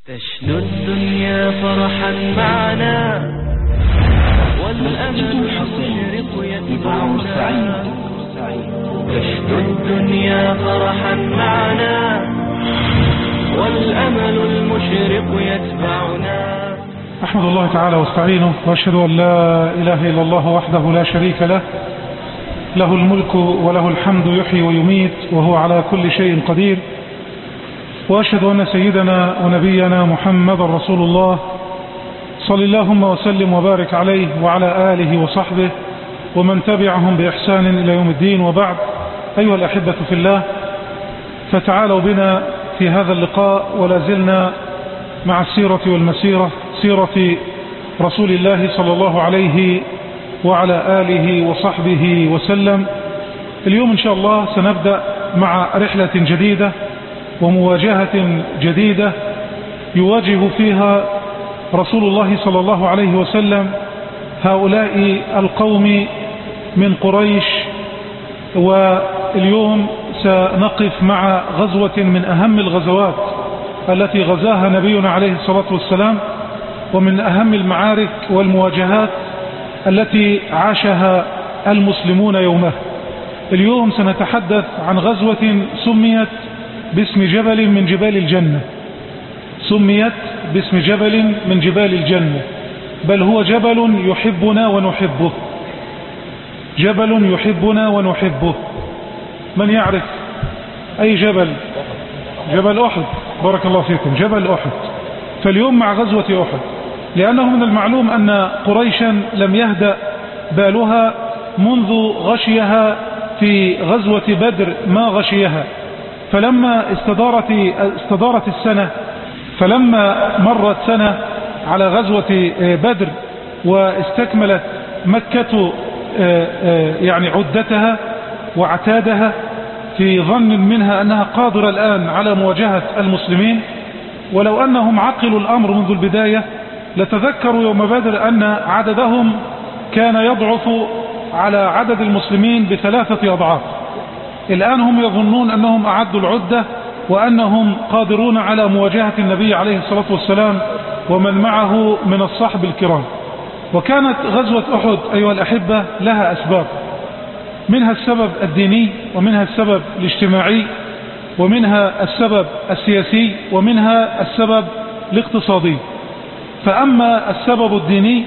تشنو الدنيا فرحا معنا والأمل المشرق يتبعنا تشنو الدنيا فرحا معنا والأمل المشرق يتبعنا أحمد الله تعالى واستعينه وأشهد أن لا إله إلا الله وحده لا شريك له له الملك وله الحمد يحيي ويميت وهو على كل شيء قدير وأشهد أن سيدنا ونبينا محمد رسول الله صل اللهم وسلم وبارك عليه وعلى آله وصحبه ومن تبعهم بإحسان إلى يوم الدين وبعد أيها الأحبة في الله فتعالوا بنا في هذا اللقاء ولا زلنا مع السيرة والمسيرة سيرة رسول الله صلى الله عليه وعلى آله وصحبه وسلم اليوم إن شاء الله سنبدأ مع رحلة جديدة ومواجهة جديدة يواجه فيها رسول الله صلى الله عليه وسلم هؤلاء القوم من قريش واليوم سنقف مع غزوة من أهم الغزوات التي غزاها نبينا عليه الصلاة والسلام ومن أهم المعارك والمواجهات التي عاشها المسلمون يومه اليوم سنتحدث عن غزوة سميت باسم جبل من جبال الجنة سميت باسم جبل من جبال الجنة بل هو جبل يحبنا ونحبه جبل يحبنا ونحبه من يعرف أي جبل جبل أحد بارك الله فيكم جبل أحد فاليوم مع غزوة أحد لأنه من المعلوم أن قريشا لم يهدأ بالها منذ غشيها في غزوة بدر ما غشيها فلما استدارت, استدارت السنة فلما مرت سنة على غزوة بدر واستكملت مكة يعني عدتها وعتادها في ظن منها أنها قادرة الآن على مواجهة المسلمين ولو أنهم عقلوا الأمر منذ البداية لتذكروا يوم بدر أن عددهم كان يضعف على عدد المسلمين بثلاثة أضعاف الآن هم يظنون أنهم أعدوا العدة وأنهم قادرون على مواجهة النبي عليه الصلاة والسلام ومن معه من الصحب الكرام وكانت غزوة أحد أيها الأحبة لها أسباب منها السبب الديني ومنها السبب الاجتماعي ومنها السبب السياسي ومنها السبب الاقتصادي فأما السبب الديني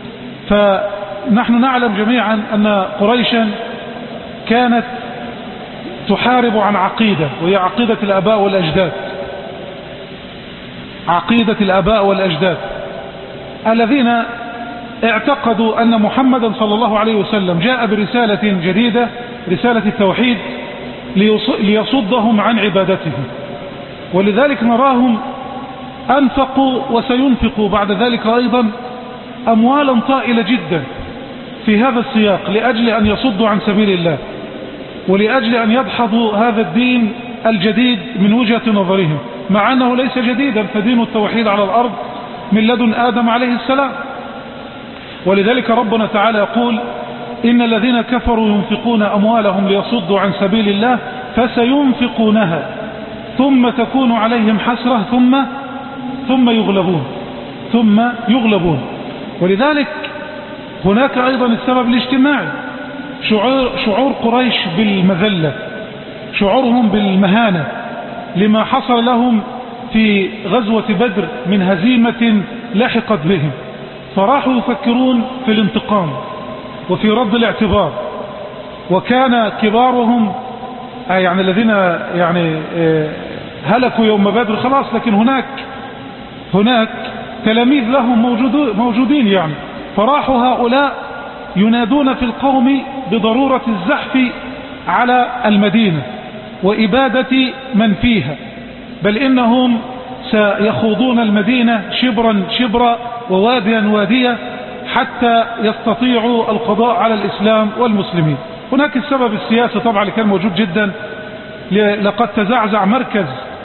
فنحن نعلم جميعا أن قريشا كانت تحارب عن عقيدة وهي عقيدة الأباء والأجداد عقيدة الأباء والأجداد الذين اعتقدوا أن محمدا صلى الله عليه وسلم جاء برسالة جديدة رسالة التوحيد ليصدهم عن عبادته ولذلك نراهم أنفقوا وسينفقوا بعد ذلك أيضا أموالا طائلة جدا في هذا السياق لأجل أن يصدوا عن سبيل الله ولأجل أن يدحضوا هذا الدين الجديد من وجهة نظرهم مع أنه ليس جديدا فدين التوحيد على الأرض من لدن آدم عليه السلام ولذلك ربنا تعالى يقول إن الذين كفروا ينفقون أموالهم ليصدوا عن سبيل الله فسينفقونها ثم تكون عليهم حسرة ثم ثم يغلبون ثم يغلبون ولذلك هناك أيضا السبب الاجتماعي شعور, شعور قريش بالمذلة شعورهم بالمهانة لما حصل لهم في غزوة بدر من هزيمة لحقت بهم فراحوا يفكرون في الانتقام وفي رد الاعتبار وكان كبارهم يعني الذين يعني هلكوا يوم بدر خلاص لكن هناك هناك تلاميذ لهم موجودين يعني فراحوا هؤلاء ينادون في القوم بضرورة الزحف على المدينة وإبادة من فيها بل إنهم سيخوضون المدينة شبرا شبرا وواديا واديا حتى يستطيعوا القضاء على الإسلام والمسلمين هناك السبب السياسي طبعا اللي كان موجود جدا لقد تزعزع مركز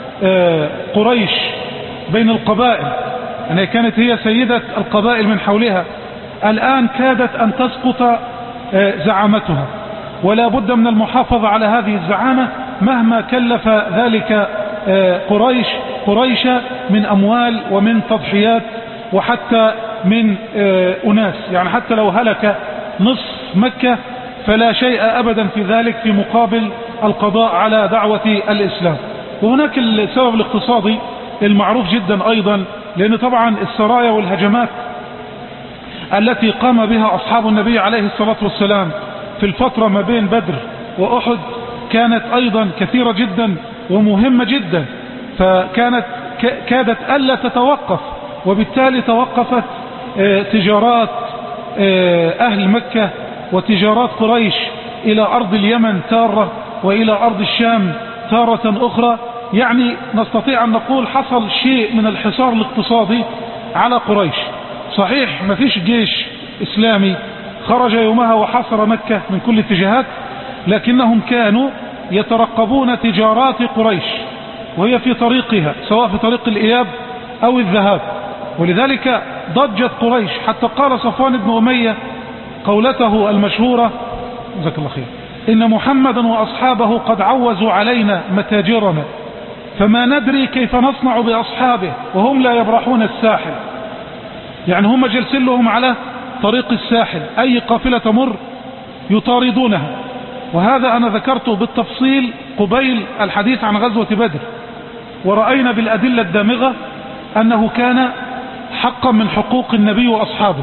قريش بين القبائل يعني كانت هي سيدة القبائل من حولها الآن كادت أن تسقط زعامتها ولا بد من المحافظة على هذه الزعامة مهما كلف ذلك قريش قريش من أموال ومن تضحيات وحتى من آه، أناس يعني حتى لو هلك نصف مكة فلا شيء أبدا في ذلك في مقابل القضاء على دعوة الإسلام وهناك السبب الاقتصادي المعروف جدا أيضا لأن طبعا السرايا والهجمات التي قام بها أصحاب النبي عليه الصلاة والسلام في الفترة ما بين بدر وأحد كانت أيضا كثيرة جدا ومهمة جدا فكانت كادت ألا تتوقف وبالتالي توقفت آه، تجارات آه، أهل مكة وتجارات قريش إلى أرض اليمن تارة وإلى أرض الشام تارة أخرى يعني نستطيع أن نقول حصل شيء من الحصار الاقتصادي على قريش صحيح ما فيش جيش إسلامي خرج يومها وحصر مكة من كل اتجاهات لكنهم كانوا يترقبون تجارات قريش وهي في طريقها سواء في طريق الإياب أو الذهاب ولذلك ضجت قريش حتى قال صفوان بن أمية قولته المشهورة جزاك الله خير إن محمدا وأصحابه قد عوزوا علينا متاجرنا فما ندري كيف نصنع بأصحابه وهم لا يبرحون الساحل يعني هم جلسين لهم على طريق الساحل أي قافلة تمر يطاردونها وهذا أنا ذكرته بالتفصيل قبيل الحديث عن غزوة بدر ورأينا بالأدلة الدامغة أنه كان حقا من حقوق النبي وأصحابه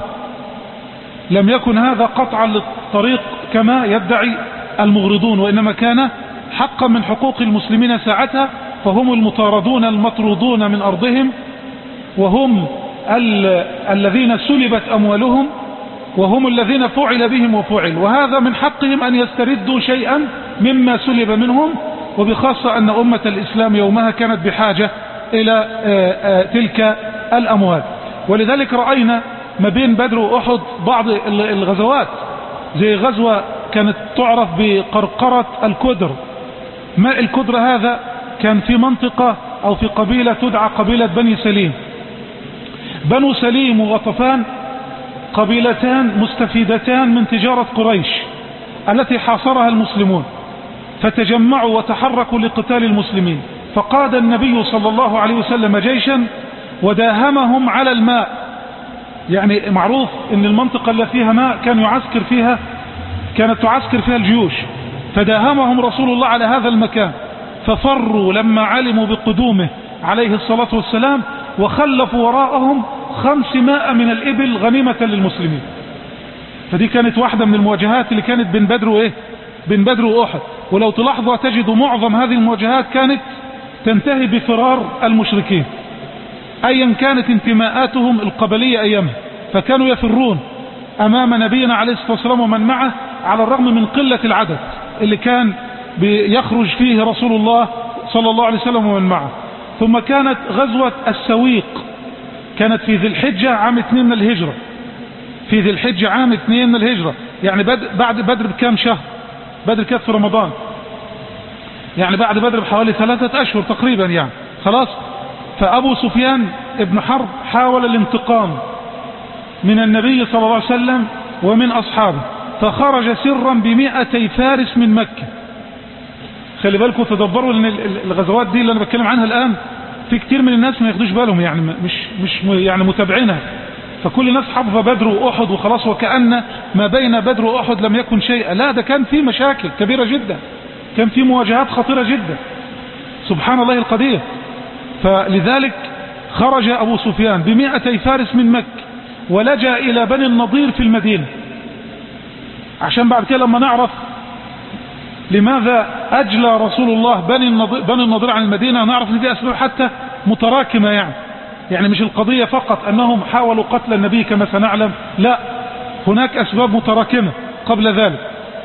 لم يكن هذا قطعا للطريق كما يدعي المغرضون وإنما كان حقا من حقوق المسلمين ساعتها فهم المطاردون المطرودون من أرضهم وهم ال الذين سلبت أموالهم وهم الذين فعل بهم وفعل وهذا من حقهم أن يستردوا شيئا مما سلب منهم وبخاصة أن أمة الإسلام يومها كانت بحاجة إلى آه، آه، تلك الأموال ولذلك رأينا ما بين بدر وأحد بعض الغزوات زي غزوة كانت تعرف بقرقرة الكدر ماء الكدر هذا كان في منطقة أو في قبيلة تدعى قبيلة بني سليم بنو سليم وغطفان قبيلتان مستفيدتان من تجارة قريش التي حاصرها المسلمون فتجمعوا وتحركوا لقتال المسلمين فقاد النبي صلى الله عليه وسلم جيشا وداهمهم على الماء يعني معروف ان المنطقة اللي فيها ماء كان يعسكر فيها كانت تعسكر فيها الجيوش فداهمهم رسول الله على هذا المكان ففروا لما علموا بقدومه عليه الصلاة والسلام وخلفوا وراءهم خمسمائة من الإبل غنيمة للمسلمين فدي كانت واحدة من المواجهات اللي كانت بين بدر وإيه بين بدر وأحد ولو تلاحظوا تجدوا معظم هذه المواجهات كانت تنتهي بفرار المشركين ايا كانت انتماءاتهم القبلية ايامها فكانوا يفرون امام نبينا عليه الصلاة والسلام ومن معه على الرغم من قلة العدد اللي كان يخرج فيه رسول الله صلى الله عليه وسلم ومن معه ثم كانت غزوة السويق كانت في ذي الحجة عام اثنين من الهجرة في ذي الحجة عام اثنين من الهجرة يعني بعد بدر بكام شهر بدر كانت في رمضان يعني بعد بدر بحوالي ثلاثة أشهر تقريبا يعني خلاص فأبو سفيان ابن حرب حاول الانتقام من النبي صلى الله عليه وسلم ومن أصحابه فخرج سرا بمئتي فارس من مكة خلي بالكم تدبروا لان الغزوات دي اللي انا بتكلم عنها الان في كتير من الناس ما ياخدوش بالهم يعني مش مش يعني متابعينها فكل الناس حافظه بدر واحد وخلاص وكأن ما بين بدر واحد لم يكن شيئا لا ده كان في مشاكل كبيرة جدا كان في مواجهات خطيرة جدا سبحان الله القدير فلذلك خرج أبو سفيان بمئتي فارس من مكة ولجأ إلى بني النضير في المدينة عشان بعد كده لما نعرف لماذا أجلى رسول الله بني النضير, بني النضير عن المدينة نعرف ان دي أسباب حتى متراكمة يعني يعني مش القضية فقط أنهم حاولوا قتل النبي كما سنعلم لا هناك أسباب متراكمة قبل ذلك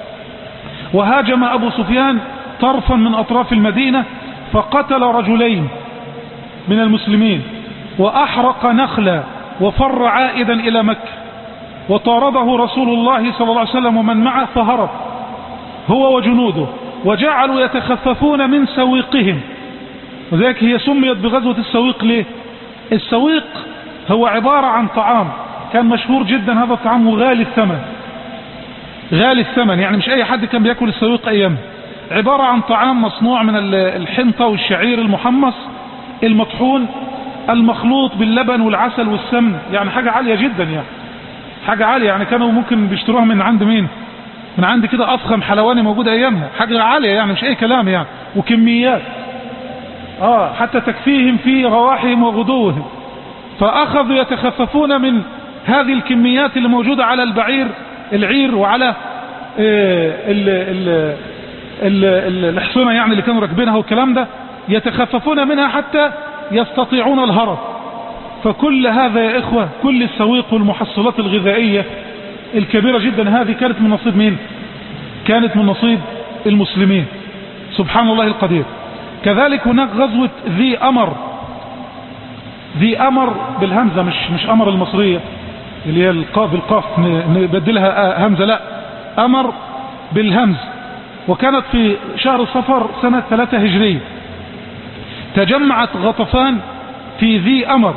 وهاجم أبو سفيان طرفا من أطراف المدينة فقتل رجلين من المسلمين وأحرق نخلا وفر عائدا إلى مكة وطارده رسول الله صلى الله عليه وسلم ومن معه فهرب هو وجنوده وجعلوا يتخففون من سويقهم وذلك هي سميت بغزوة السويق ليه السويق هو عبارة عن طعام كان مشهور جدا هذا الطعام وغالي الثمن غالي الثمن يعني مش اي حد كان بياكل السويق ايام عبارة عن طعام مصنوع من الحنطة والشعير المحمص المطحون المخلوط باللبن والعسل والسمن يعني حاجة عالية جدا يعني حاجة عالية يعني كانوا ممكن بيشتروها من عند مين من عند كده أفخم حلواني موجود أيامها حاجة عالية يعني مش أي كلام يعني وكميات آه حتى تكفيهم في رواحهم وغدوهم فأخذوا يتخففون من هذه الكميات اللي موجودة على البعير العير وعلى ال ال ال ال الحصنة يعني اللي كانوا راكبينها والكلام ده يتخففون منها حتى يستطيعون الهرب فكل هذا يا إخوة كل السويق والمحصلات الغذائية الكبيرة جدا هذه كانت من نصيب مين كانت من نصيب المسلمين سبحان الله القدير كذلك هناك غزوة ذي أمر ذي أمر بالهمزة مش مش أمر المصرية اللي هي القاف بالقاف نبدلها همزة لا أمر بالهمز وكانت في شهر صفر سنة ثلاثة هجرية تجمعت غطفان في ذي أمر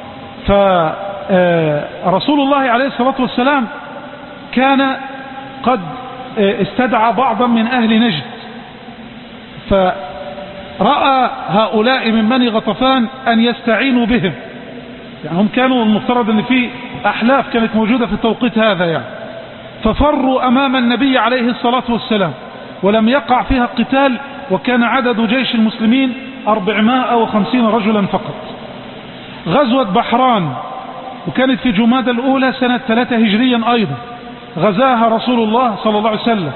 فرسول الله عليه الصلاة والسلام كان قد استدعى بعضا من أهل نجد فرأى هؤلاء من بني غطفان أن يستعينوا بهم يعني هم كانوا المفترض أن في أحلاف كانت موجودة في التوقيت هذا يعني ففروا أمام النبي عليه الصلاة والسلام ولم يقع فيها قتال وكان عدد جيش المسلمين 450 رجلا فقط غزوة بحران وكانت في جماد الأولى سنة 3 هجريا أيضا غزاها رسول الله صلى الله عليه وسلم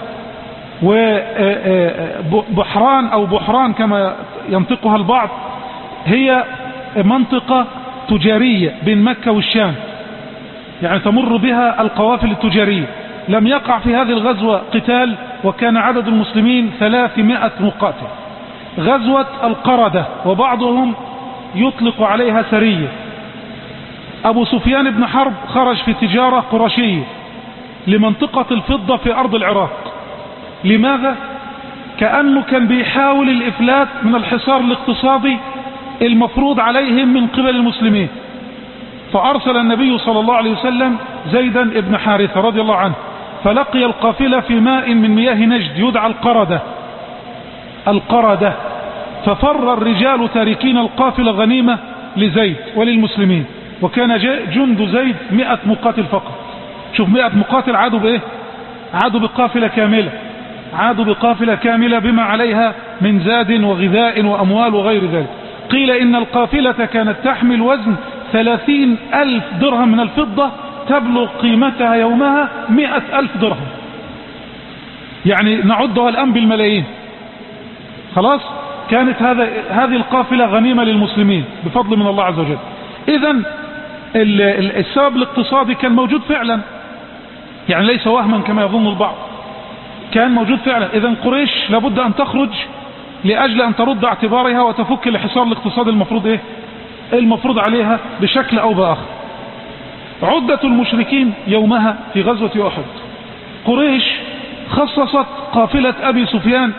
وبحران أو بحران كما ينطقها البعض هي منطقة تجارية بين مكة والشام يعني تمر بها القوافل التجارية لم يقع في هذه الغزوة قتال وكان عدد المسلمين 300 مقاتل غزوة القردة وبعضهم يطلق عليها سرية أبو سفيان بن حرب خرج في تجارة قرشية لمنطقة الفضة في أرض العراق لماذا؟ كأنه كان بيحاول الإفلات من الحصار الاقتصادي المفروض عليهم من قبل المسلمين فأرسل النبي صلى الله عليه وسلم زيدا بن حارثة رضي الله عنه فلقي القافلة في ماء من مياه نجد يدعى القردة القردة ففر الرجال تاركين القافلة غنيمة لزيد وللمسلمين وكان جند زيد مئة مقاتل فقط شوف مئة مقاتل عادوا بايه عادوا بقافلة كاملة عادوا بقافلة كاملة بما عليها من زاد وغذاء وأموال وغير ذلك قيل إن القافلة كانت تحمل وزن ثلاثين ألف درهم من الفضة تبلغ قيمتها يومها مئة ألف درهم يعني نعدها الآن بالملايين خلاص كانت هذا هذه القافلة غنيمة للمسلمين بفضل من الله عز وجل إذا السبب الاقتصادي كان موجود فعلا يعني ليس وهما كما يظن البعض كان موجود فعلا إذا قريش لابد أن تخرج لأجل أن ترد اعتبارها وتفك الحصار الاقتصادي المفروض إيه المفروض عليها بشكل أو بآخر عدة المشركين يومها في غزوة أحد قريش خصصت قافلة أبي سفيان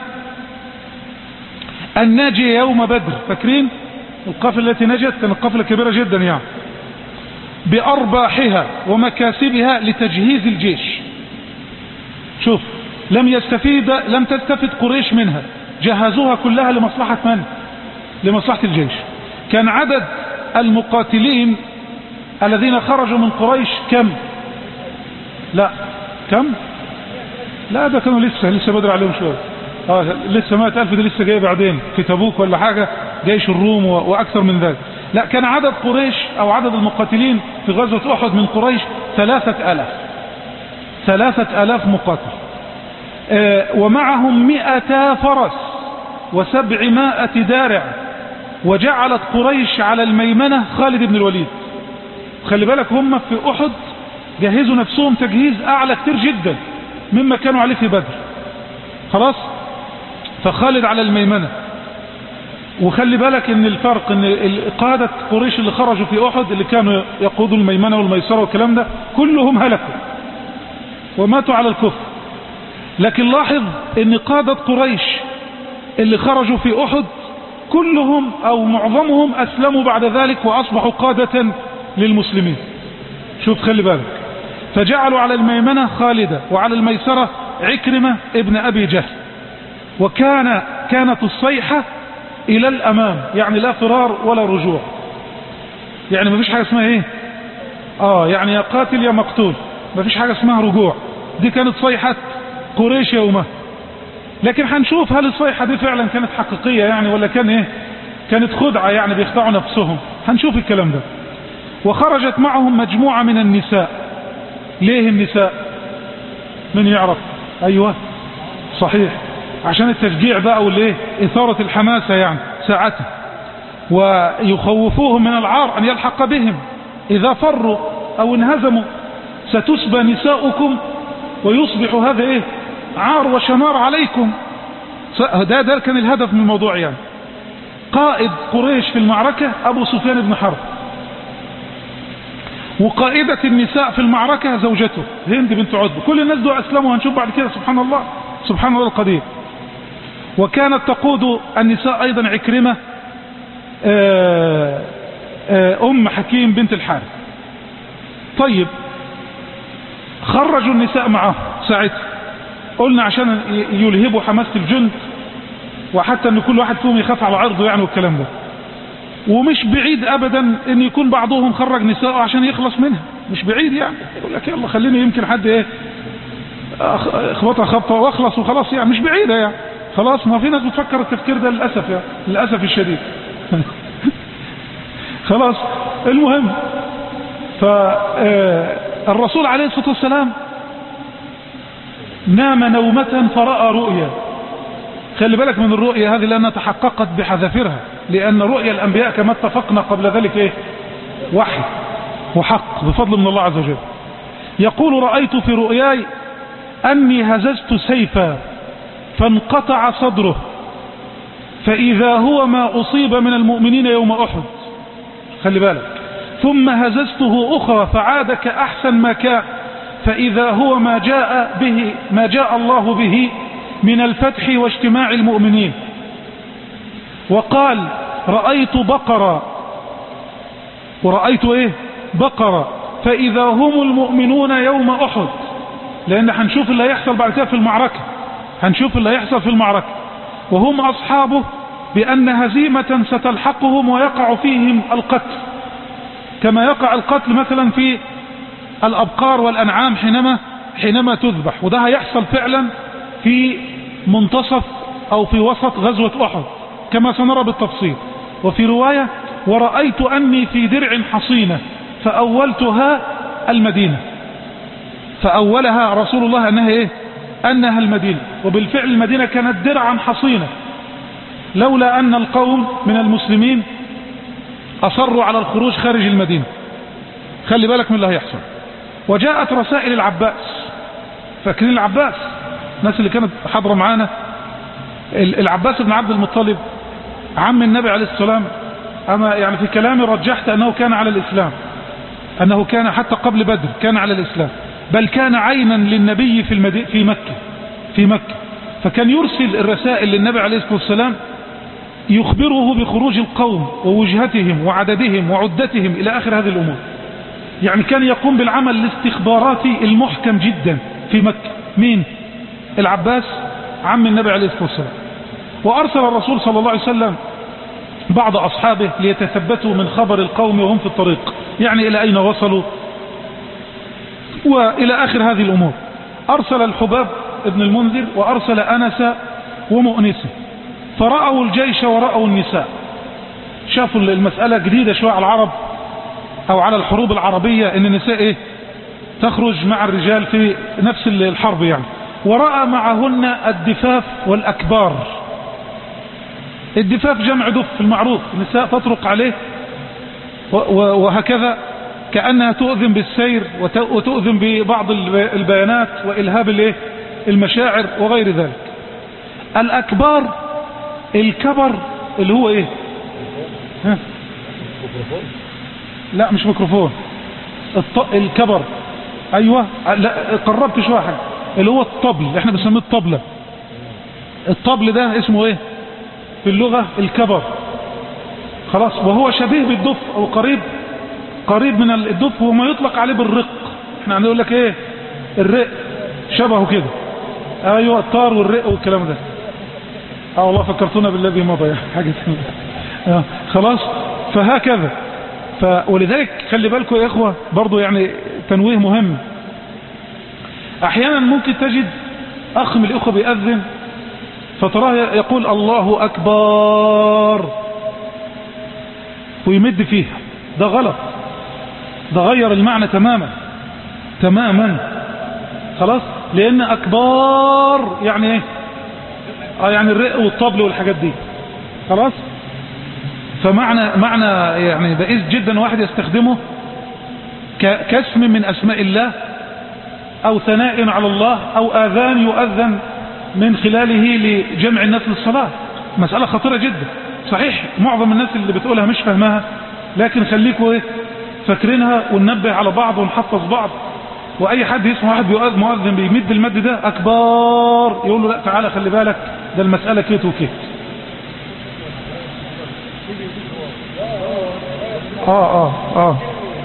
الناجية يوم بدر فاكرين القافلة التي نجت كانت قافلة كبيرة جدا يعني بأرباحها ومكاسبها لتجهيز الجيش شوف لم يستفيد لم تستفد قريش منها جهزوها كلها لمصلحة من لمصلحة الجيش كان عدد المقاتلين الذين خرجوا من قريش كم لا كم لا ده كانوا لسه لسه بدر عليهم شوية آه لسه مائة ألف ده لسه جاي بعدين في تبوك ولا حاجة جيش الروم وأكثر من ذلك لا كان عدد قريش أو عدد المقاتلين في غزوة أحد من قريش ثلاثة ألاف ثلاثة ألاف مقاتل آه ومعهم مئة فرس وسبعمائة دارع وجعلت قريش على الميمنة خالد بن الوليد خلي بالك هم في أحد جهزوا نفسهم تجهيز أعلى كتير جدا مما كانوا عليه في بدر خلاص فخالد على الميمنة وخلي بالك ان الفرق ان قادة قريش اللي خرجوا في احد اللي كانوا يقودوا الميمنة والميسرة والكلام ده كلهم هلكوا وماتوا على الكفر لكن لاحظ ان قادة قريش اللي خرجوا في احد كلهم او معظمهم اسلموا بعد ذلك واصبحوا قادة للمسلمين شوف خلي بالك فجعلوا على الميمنة خالدة وعلى الميسرة عكرمة ابن ابي جهل وكان كانت الصيحة الى الامام يعني لا فرار ولا رجوع يعني مفيش حاجة اسمها ايه اه يعني يا قاتل يا مقتول مفيش حاجة اسمها رجوع دي كانت صيحة قريش يومها لكن هنشوف هل الصيحة دي فعلا كانت حقيقية يعني ولا كان ايه كانت خدعة يعني بيخدعوا نفسهم هنشوف الكلام ده وخرجت معهم مجموعة من النساء ليه النساء من يعرف ايوه صحيح عشان التشجيع بقى والايه اثارة الحماسة يعني ساعتها ويخوفوهم من العار ان يلحق بهم اذا فروا او انهزموا ستسبى نساؤكم ويصبح هذا ايه عار وشنار عليكم ده ده كان الهدف من الموضوع يعني قائد قريش في المعركة ابو سفيان بن حرب وقائدة النساء في المعركة زوجته هند بنت عتبة كل الناس دول اسلموا هنشوف بعد كده سبحان الله سبحان الله القدير وكانت تقود النساء ايضا عكرمة ام حكيم بنت الحارث طيب خرجوا النساء معه ساعتها قلنا عشان يلهبوا حماسة الجند وحتى ان كل واحد فيهم يخاف على عرضه يعني والكلام ده ومش بعيد ابدا ان يكون بعضهم خرج نساءه عشان يخلص منها مش بعيد يعني يقول لك يلا خليني يمكن حد ايه اخبطها خبطه واخلص وخلاص يعني مش بعيده يعني خلاص ما في ناس بتفكر التفكير ده للاسف يعني للاسف الشديد خلاص المهم فالرسول عليه الصلاه والسلام نام نومة فرأى رؤيا خلي بالك من الرؤيا هذه لأنها تحققت بحذافيرها لأن رؤيا الأنبياء كما اتفقنا قبل ذلك إيه وحي وحق بفضل من الله عز وجل يقول رأيت في رؤياي أني هززت سيفا فانقطع صدره فإذا هو ما أصيب من المؤمنين يوم أحد خلي بالك ثم هززته أخرى فعاد كأحسن ما كان فإذا هو ما جاء به ما جاء الله به من الفتح واجتماع المؤمنين وقال رأيت بقرة ورأيت ايه بقرة فإذا هم المؤمنون يوم أحد لأن هنشوف اللي هيحصل بعد كده في المعركة هنشوف اللي هيحصل في المعركة وهم أصحابه بأن هزيمة ستلحقهم ويقع فيهم القتل كما يقع القتل مثلا في الأبقار والأنعام حينما حينما تذبح وده هيحصل فعلا في منتصف أو في وسط غزوة أحد كما سنرى بالتفصيل وفي رواية ورأيت أني في درع حصينة فأولتها المدينة فأولها رسول الله أنها إيه أنها المدينة وبالفعل المدينة كانت درعا حصينة لولا أن القوم من المسلمين أصروا على الخروج خارج المدينة خلي بالك من اللي هيحصل وجاءت رسائل العباس فاكرين العباس الناس اللي كانت حاضرة معانا العباس بن عبد المطلب عم النبي عليه السلام أما يعني في كلامي رجحت أنه كان على الإسلام أنه كان حتى قبل بدر كان على الإسلام بل كان عينا للنبي في, المدي في مكة في مكة فكان يرسل الرسائل للنبي عليه الصلاة والسلام يخبره بخروج القوم ووجهتهم وعددهم وعدتهم إلى آخر هذه الأمور يعني كان يقوم بالعمل الاستخباراتي المحكم جدا في مكة مين العباس عم النبي عليه الصلاة والسلام وأرسل الرسول صلى الله عليه وسلم بعض أصحابه ليتثبتوا من خبر القوم وهم في الطريق يعني إلى أين وصلوا وإلى آخر هذه الأمور أرسل الحباب ابن المنذر وأرسل أنس ومؤنسه فرأوا الجيش ورأوا النساء شافوا المسألة جديدة شوية على العرب أو على الحروب العربية إن النساء إيه تخرج مع الرجال في نفس الحرب يعني ورأى معهن الدفاف والأكبار الدفاف جمع دف المعروف النساء تطرق عليه وهكذا كأنها تؤذن بالسير وتؤذن ببعض البيانات وإلهاب المشاعر وغير ذلك الأكبار الكبر اللي هو ايه ها؟ لا مش ميكروفون الط... الكبر ايوه لا قربت شويه حاجه اللي هو الطبل احنا بنسميه الطبله الطبل ده اسمه ايه في اللغه الكبر خلاص وهو شبيه بالدف او قريب قريب من الدف وما يطلق عليه بالرق احنا هنقول لك ايه الرق شبهه كده ايوه الطار والرق والكلام ده اه والله فكرتونا بالذي مضى يا حاجة آه خلاص فهكذا ف ولذلك خلي بالكم يا إخوة برضو يعني تنويه مهم أحيانا ممكن تجد أخ من الإخوة بيأذن فتراه يقول الله أكبر ويمد فيها ده غلط ده غير المعنى تماما تماما خلاص لأن أكبر يعني إيه آه يعني الرق والطبل والحاجات دي خلاص فمعنى معنى يعني بئيس جدا واحد يستخدمه كاسم من أسماء الله أو ثناء على الله أو آذان يؤذن من خلاله لجمع الناس للصلاة مسألة خطيرة جدا صحيح معظم الناس اللي بتقولها مش فاهمها لكن خليكوا ايه فاكرينها وننبه على بعض ونحفظ بعض واي حد يسمع واحد بيؤذن مؤذن بيمد المد ده اكبر يقول له لا تعالى خلي بالك ده المسألة كيت وكيت اه اه اه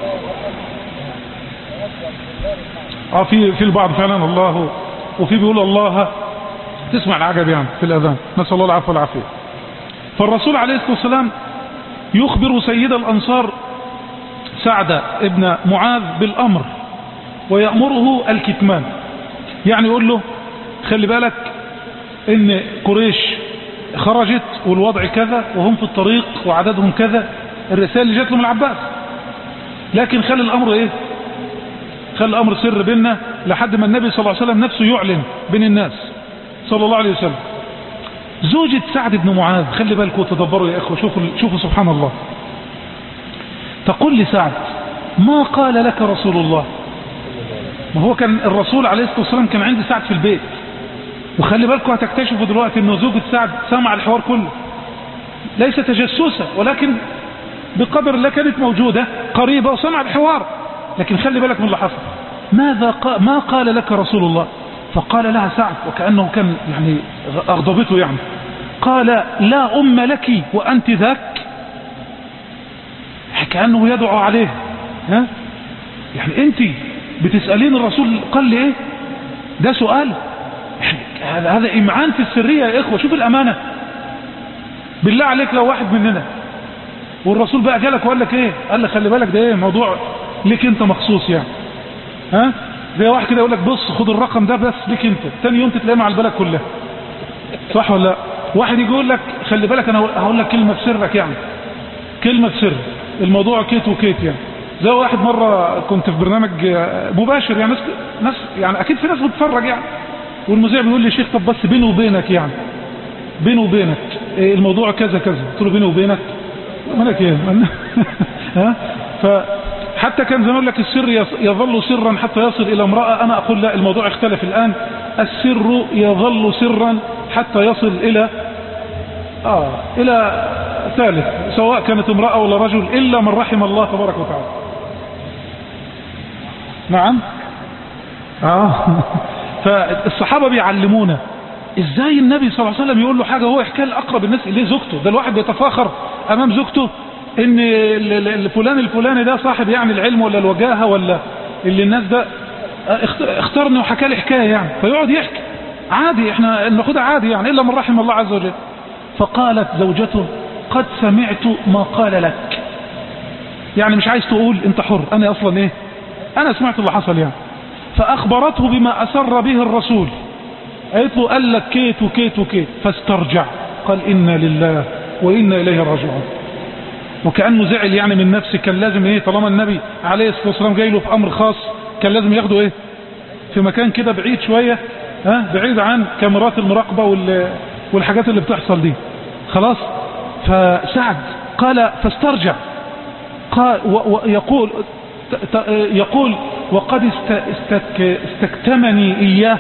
اه في في البعض فعلا الله وفي بيقول الله تسمع العجب يعني في الاذان نسال الله العفو والعافيه فالرسول عليه الصلاه والسلام يخبر سيد الانصار سعد ابن معاذ بالامر ويامره الكتمان يعني يقول له خلي بالك ان قريش خرجت والوضع كذا وهم في الطريق وعددهم كذا الرسالة اللي جات لهم العباس لكن خلي الامر ايه خلي الامر سر بيننا لحد ما النبي صلى الله عليه وسلم نفسه يعلن بين الناس صلى الله عليه وسلم زوجة سعد بن معاذ خلي بالكم وتدبروا يا اخوة شوفوا, شوفوا سبحان الله تقول لسعد ما قال لك رسول الله ما هو كان الرسول عليه الصلاة والسلام كان عند سعد في البيت وخلي بالكم هتكتشفوا دلوقتي ان زوجة سعد سمع الحوار كله ليس تجسسا ولكن بقدر الله كانت موجودة قريبة وسمع الحوار لكن خلي بالك من اللي حصل ماذا قال ما قال لك رسول الله فقال لها سعد وكأنه كان يعني أغضبته يعني قال لا أم لك وأنت ذاك كأنه يدعو عليه ها يعني أنت بتسألين الرسول قال لي إيه ده سؤال يعني هذا هذا إمعان في السرية يا إخوة شوف الأمانة بالله عليك لو واحد مننا والرسول بقى جالك وقال لك ايه قال لك خلي بالك ده ايه موضوع ليك انت مخصوص يعني ها زي واحد كده يقول لك بص خد الرقم ده بس ليك انت تاني يوم تتلاقيه مع البلد كلها صح ولا لا واحد يجي يقول لك خلي بالك انا هقول لك كلمه في سرك يعني كلمه في سر الموضوع كيت وكيت يعني زي واحد مره كنت في برنامج مباشر يعني ناس ناس يعني اكيد في ناس بتتفرج يعني والمذيع بيقول لي شيخ طب بس بيني وبينك يعني بيني وبينك الموضوع كذا كذا قلت له بيني وبينك مالك ايه ها فحتى كان زمان لك السر يظل سرا حتى يصل الى امرأة انا اقول لا الموضوع اختلف الان السر يظل سرا حتى يصل الى اه الى ثالث سواء كانت امرأة ولا رجل الا من رحم الله تبارك وتعالى نعم اه فالصحابة بيعلمونا ازاي النبي صلى الله عليه وسلم يقول له حاجة هو يحكي لأقرب الناس اليه زوجته ده الواحد بيتفاخر امام زوجته ان الفلان الفلاني ده صاحب يعني العلم ولا الوجاهة ولا اللي الناس ده اختارني وحكى لي حكاية يعني فيقعد يحكي عادي احنا ناخدها عادي يعني الا من رحم الله عز وجل فقالت زوجته قد سمعت ما قال لك يعني مش عايز تقول انت حر انا اصلا ايه انا سمعت اللي حصل يعني فاخبرته بما اسر به الرسول قالت له قال لك كيت وكيت وكيت فاسترجع قال إنا لله وإنا إليه راجعون وكأنه زعل يعني من نفسه كان لازم ايه طالما النبي عليه الصلاة والسلام جاي له في أمر خاص كان لازم ياخده ايه في مكان كده بعيد شوية ها بعيد عن كاميرات المراقبة وال والحاجات اللي بتحصل دي خلاص فسعد قال فاسترجع قال ويقول يقول وقد استك استكتمني إياه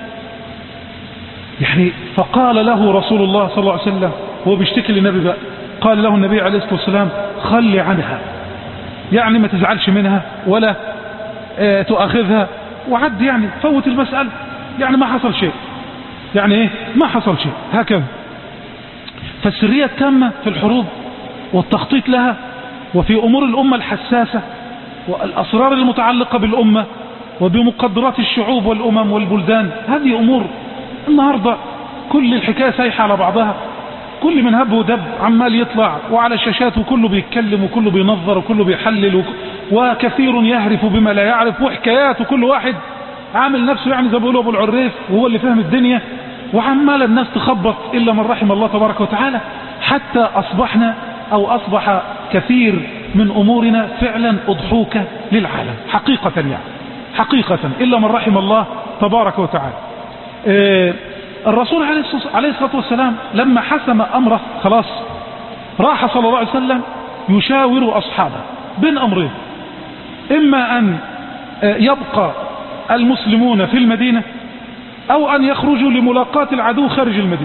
يعني فقال له رسول الله صلى الله عليه وسلم هو بيشتكي للنبي بقى قال له النبي عليه الصلاة والسلام خلي عنها يعني ما تزعلش منها ولا اه تؤاخذها وعد يعني فوت المسألة يعني ما حصل شيء يعني ايه ما حصل شيء هكذا فالسرية التامة في الحروب والتخطيط لها وفي أمور الأمة الحساسة والأسرار المتعلقة بالأمة وبمقدرات الشعوب والأمم والبلدان هذه أمور النهاردة كل الحكاية سايحة على بعضها كل من هب ودب عمال يطلع وعلى الشاشات وكله بيتكلم وكله بينظر وكله بيحلل وك- وكثير يهرف بما لا يعرف وحكايات وكل واحد عامل نفسه يعني زي ما بيقولوا ابو العريف وهو اللي فاهم الدنيا وعمال الناس تخبط الا من رحم الله تبارك وتعالى حتى اصبحنا او اصبح كثير من امورنا فعلا اضحوكه للعالم حقيقه يعني حقيقه الا من رحم الله تبارك وتعالى آه، الرسول عليه الصلاة- عليه الصلاة والسلام لما حسم أمره خلاص راح صلى الله عليه وسلم يشاور أصحابه بين أمرين إما أن آه، يبقى المسلمون في المدينة أو أن يخرجوا لملاقاة العدو خارج المدينة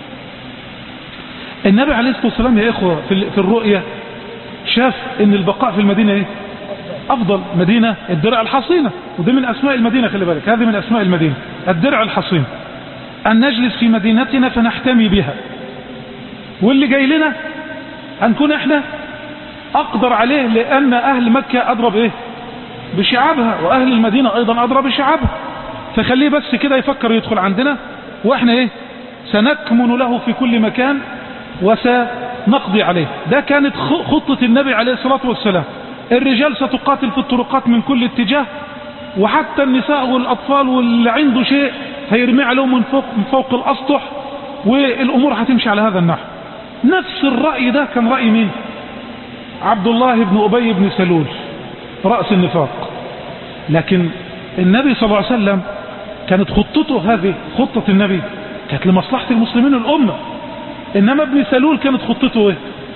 النبي عليه الصلاة والسلام يا إخوة في ال- في الرؤية شاف ان البقاء في المدينة ايه افضل مدينة الدرع الحصينة وده من اسماء المدينة خلي بالك هذه من اسماء المدينة الدرع الحصين ان نجلس في مدينتنا فنحتمي بها واللي جاي لنا هنكون احنا اقدر عليه لان اهل مكة ادرى بايه بشعابها واهل المدينة ايضا ادرى بشعابها فخليه بس كده يفكر يدخل عندنا واحنا ايه سنكمن له في كل مكان وسنقضي عليه ده كانت خ- خطة النبي عليه الصلاة والسلام الرجال ستقاتل في الطرقات من كل اتجاه وحتى النساء والأطفال واللي عنده شيء هيرمي عليهم من فوق, من فوق الأسطح والأمور هتمشي على هذا النحو نفس الرأي ده كان رأي مين عبد الله بن أبي بن سلول رأس النفاق لكن النبي صلى الله عليه وسلم كانت خطته هذه خطة النبي كانت لمصلحة المسلمين الأمة إنما ابن سلول كانت خطته إيه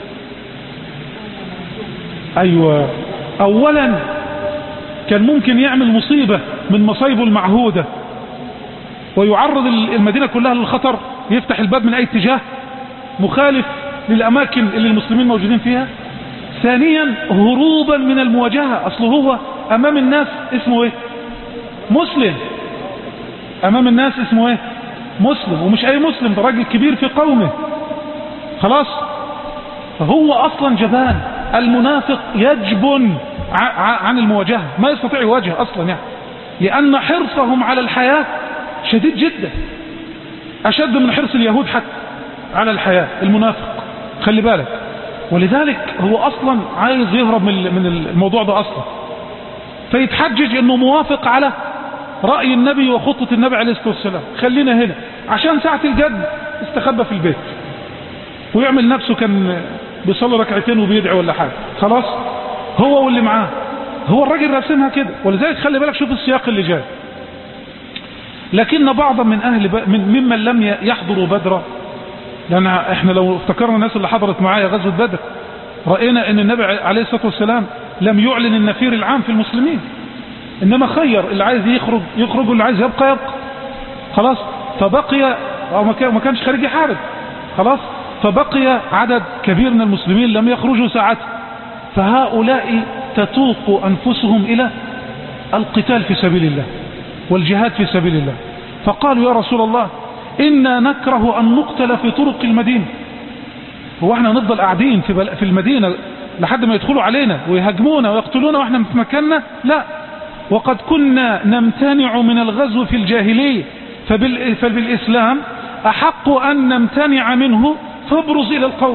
أيوة أولا كان ممكن يعمل مصيبة من مصايبه المعهودة ويعرض المدينة كلها للخطر يفتح الباب من أي اتجاه مخالف للأماكن اللي المسلمين موجودين فيها ثانيا هروبا من المواجهة أصله هو أمام الناس اسمه إيه مسلم أمام الناس اسمه إيه مسلم ومش أي مسلم ده راجل كبير في قومه خلاص فهو أصلا جبان المنافق يجبن ع- ع- عن المواجهة ما يستطيع يواجه أصلا يعني لأن حرصهم على الحياة شديد جدا أشد من حرص اليهود حتى على الحياة المنافق خلي بالك ولذلك هو أصلا عايز يهرب من من الموضوع ده أصلا فيتحجج أنه موافق على رأي النبي وخطة النبي عليه الصلاة والسلام خلينا هنا عشان ساعة الجد استخبى في البيت ويعمل نفسه كان بيصلي ركعتين وبيدعي ولا حاجة خلاص هو واللي معاه هو الراجل راسمها كده ولذلك خلي بالك شوف السياق اللي جاي لكن بعضا من اهل ب... من ممن لم ي- يحضروا بدرا لان احنا لو افتكرنا الناس اللي حضرت معايا غزوه بدر راينا ان النبي عليه الصلاه والسلام لم يعلن النفير العام في المسلمين انما خير اللي عايز يخرج يخرج واللي عايز يبقى يبقى خلاص فبقي أو ما كان- ما كانش خارج يحارب خلاص فبقي عدد كبير من المسلمين لم يخرجوا ساعتها فهؤلاء تتوق أنفسهم إلى القتال في سبيل الله والجهاد في سبيل الله فقالوا يا رسول الله إنا نكره أن نقتل في طرق المدينة هو احنا نفضل قاعدين في, بل... في المدينة لحد ما يدخلوا علينا ويهاجمونا ويقتلونا واحنا في مكاننا لا وقد كنا نمتنع من الغزو في الجاهلية فبال... فبالإسلام أحق أن نمتنع منه فابرز إلى القوم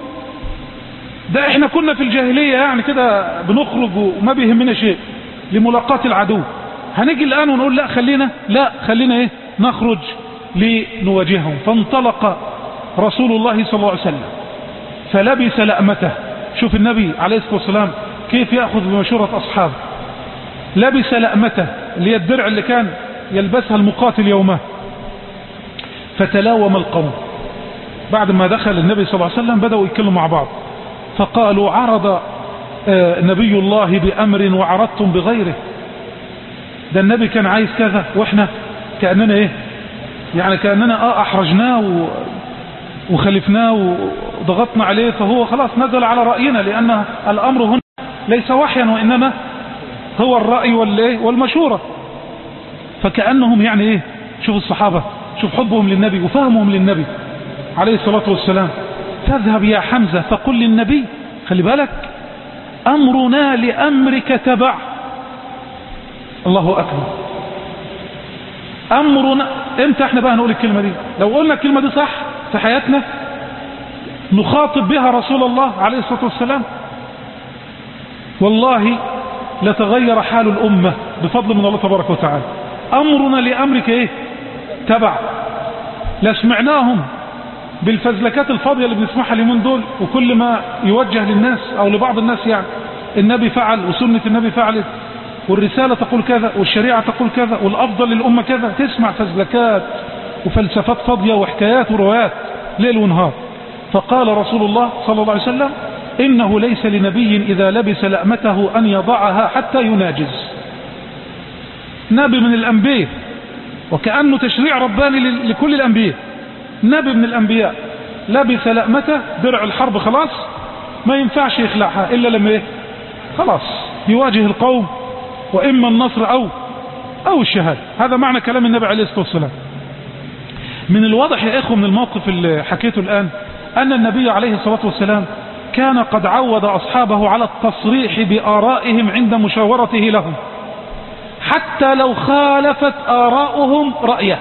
ده احنا كنا في الجاهلية يعني كده بنخرج وما بيهمنا شيء لملاقاة العدو هنيجي الآن ونقول لا خلينا لا خلينا ايه نخرج لنواجههم فانطلق رسول الله صلى الله عليه وسلم فلبس لأمته شوف النبي عليه الصلاة والسلام كيف يأخذ بمشورة أصحابه لبس لأمته اللي هي الدرع اللي كان يلبسها المقاتل يومه فتلاوم القوم بعد ما دخل النبي صلى الله عليه وسلم بدأوا يتكلموا مع بعض فقالوا عرض آه، نبي الله بأمر وعرضتم بغيره ده النبي كان عايز كذا واحنا كأننا ايه يعني كأننا اه احرجناه و... وخلفناه وضغطنا عليه فهو خلاص نزل على رأينا لأن الأمر هنا ليس وحيا وإنما هو الرأي والإيه والمشورة فكأنهم يعني ايه شوف الصحابة شوف حبهم للنبي وفهمهم للنبي عليه الصلاة والسلام تذهب يا حمزة فقل للنبي خلي بالك أمرنا لأمرك تبع الله أكبر أمرنا امتى احنا بقى نقول الكلمة دي لو قلنا الكلمة دي صح في حياتنا نخاطب بها رسول الله عليه الصلاة والسلام والله لتغير حال الأمة بفضل من الله تبارك وتعالى أمرنا لأمرك إيه تبع لا سمعناهم بالفزلكات الفاضية اللي بنسمعها اليومين دول وكل ما يوجه للناس أو لبعض الناس يعني النبي فعل وسنة النبي فعلت والرسالة تقول كذا والشريعة تقول كذا والأفضل للأمة كذا تسمع فزلكات وفلسفات فاضية وحكايات وروايات ليل ونهار فقال رسول الله صلى الله عليه وسلم إنه ليس لنبي إذا لبس لأمته أن يضعها حتى يناجز نبي من الأنبياء وكأنه تشريع رباني لكل الأنبياء نبي من الأنبياء لبس لأمته درع الحرب خلاص ما ينفعش يخلعها إلا لما إيه خلاص يواجه القوم وإما النصر أو أو الشهادة هذا معنى كلام النبي عليه الصلاة والسلام من الواضح يا إخوة من الموقف اللي حكيته الآن أن النبي عليه الصلاة والسلام كان قد عود أصحابه على التصريح بآرائهم عند مشاورته لهم حتى لو خالفت آراؤهم رأيه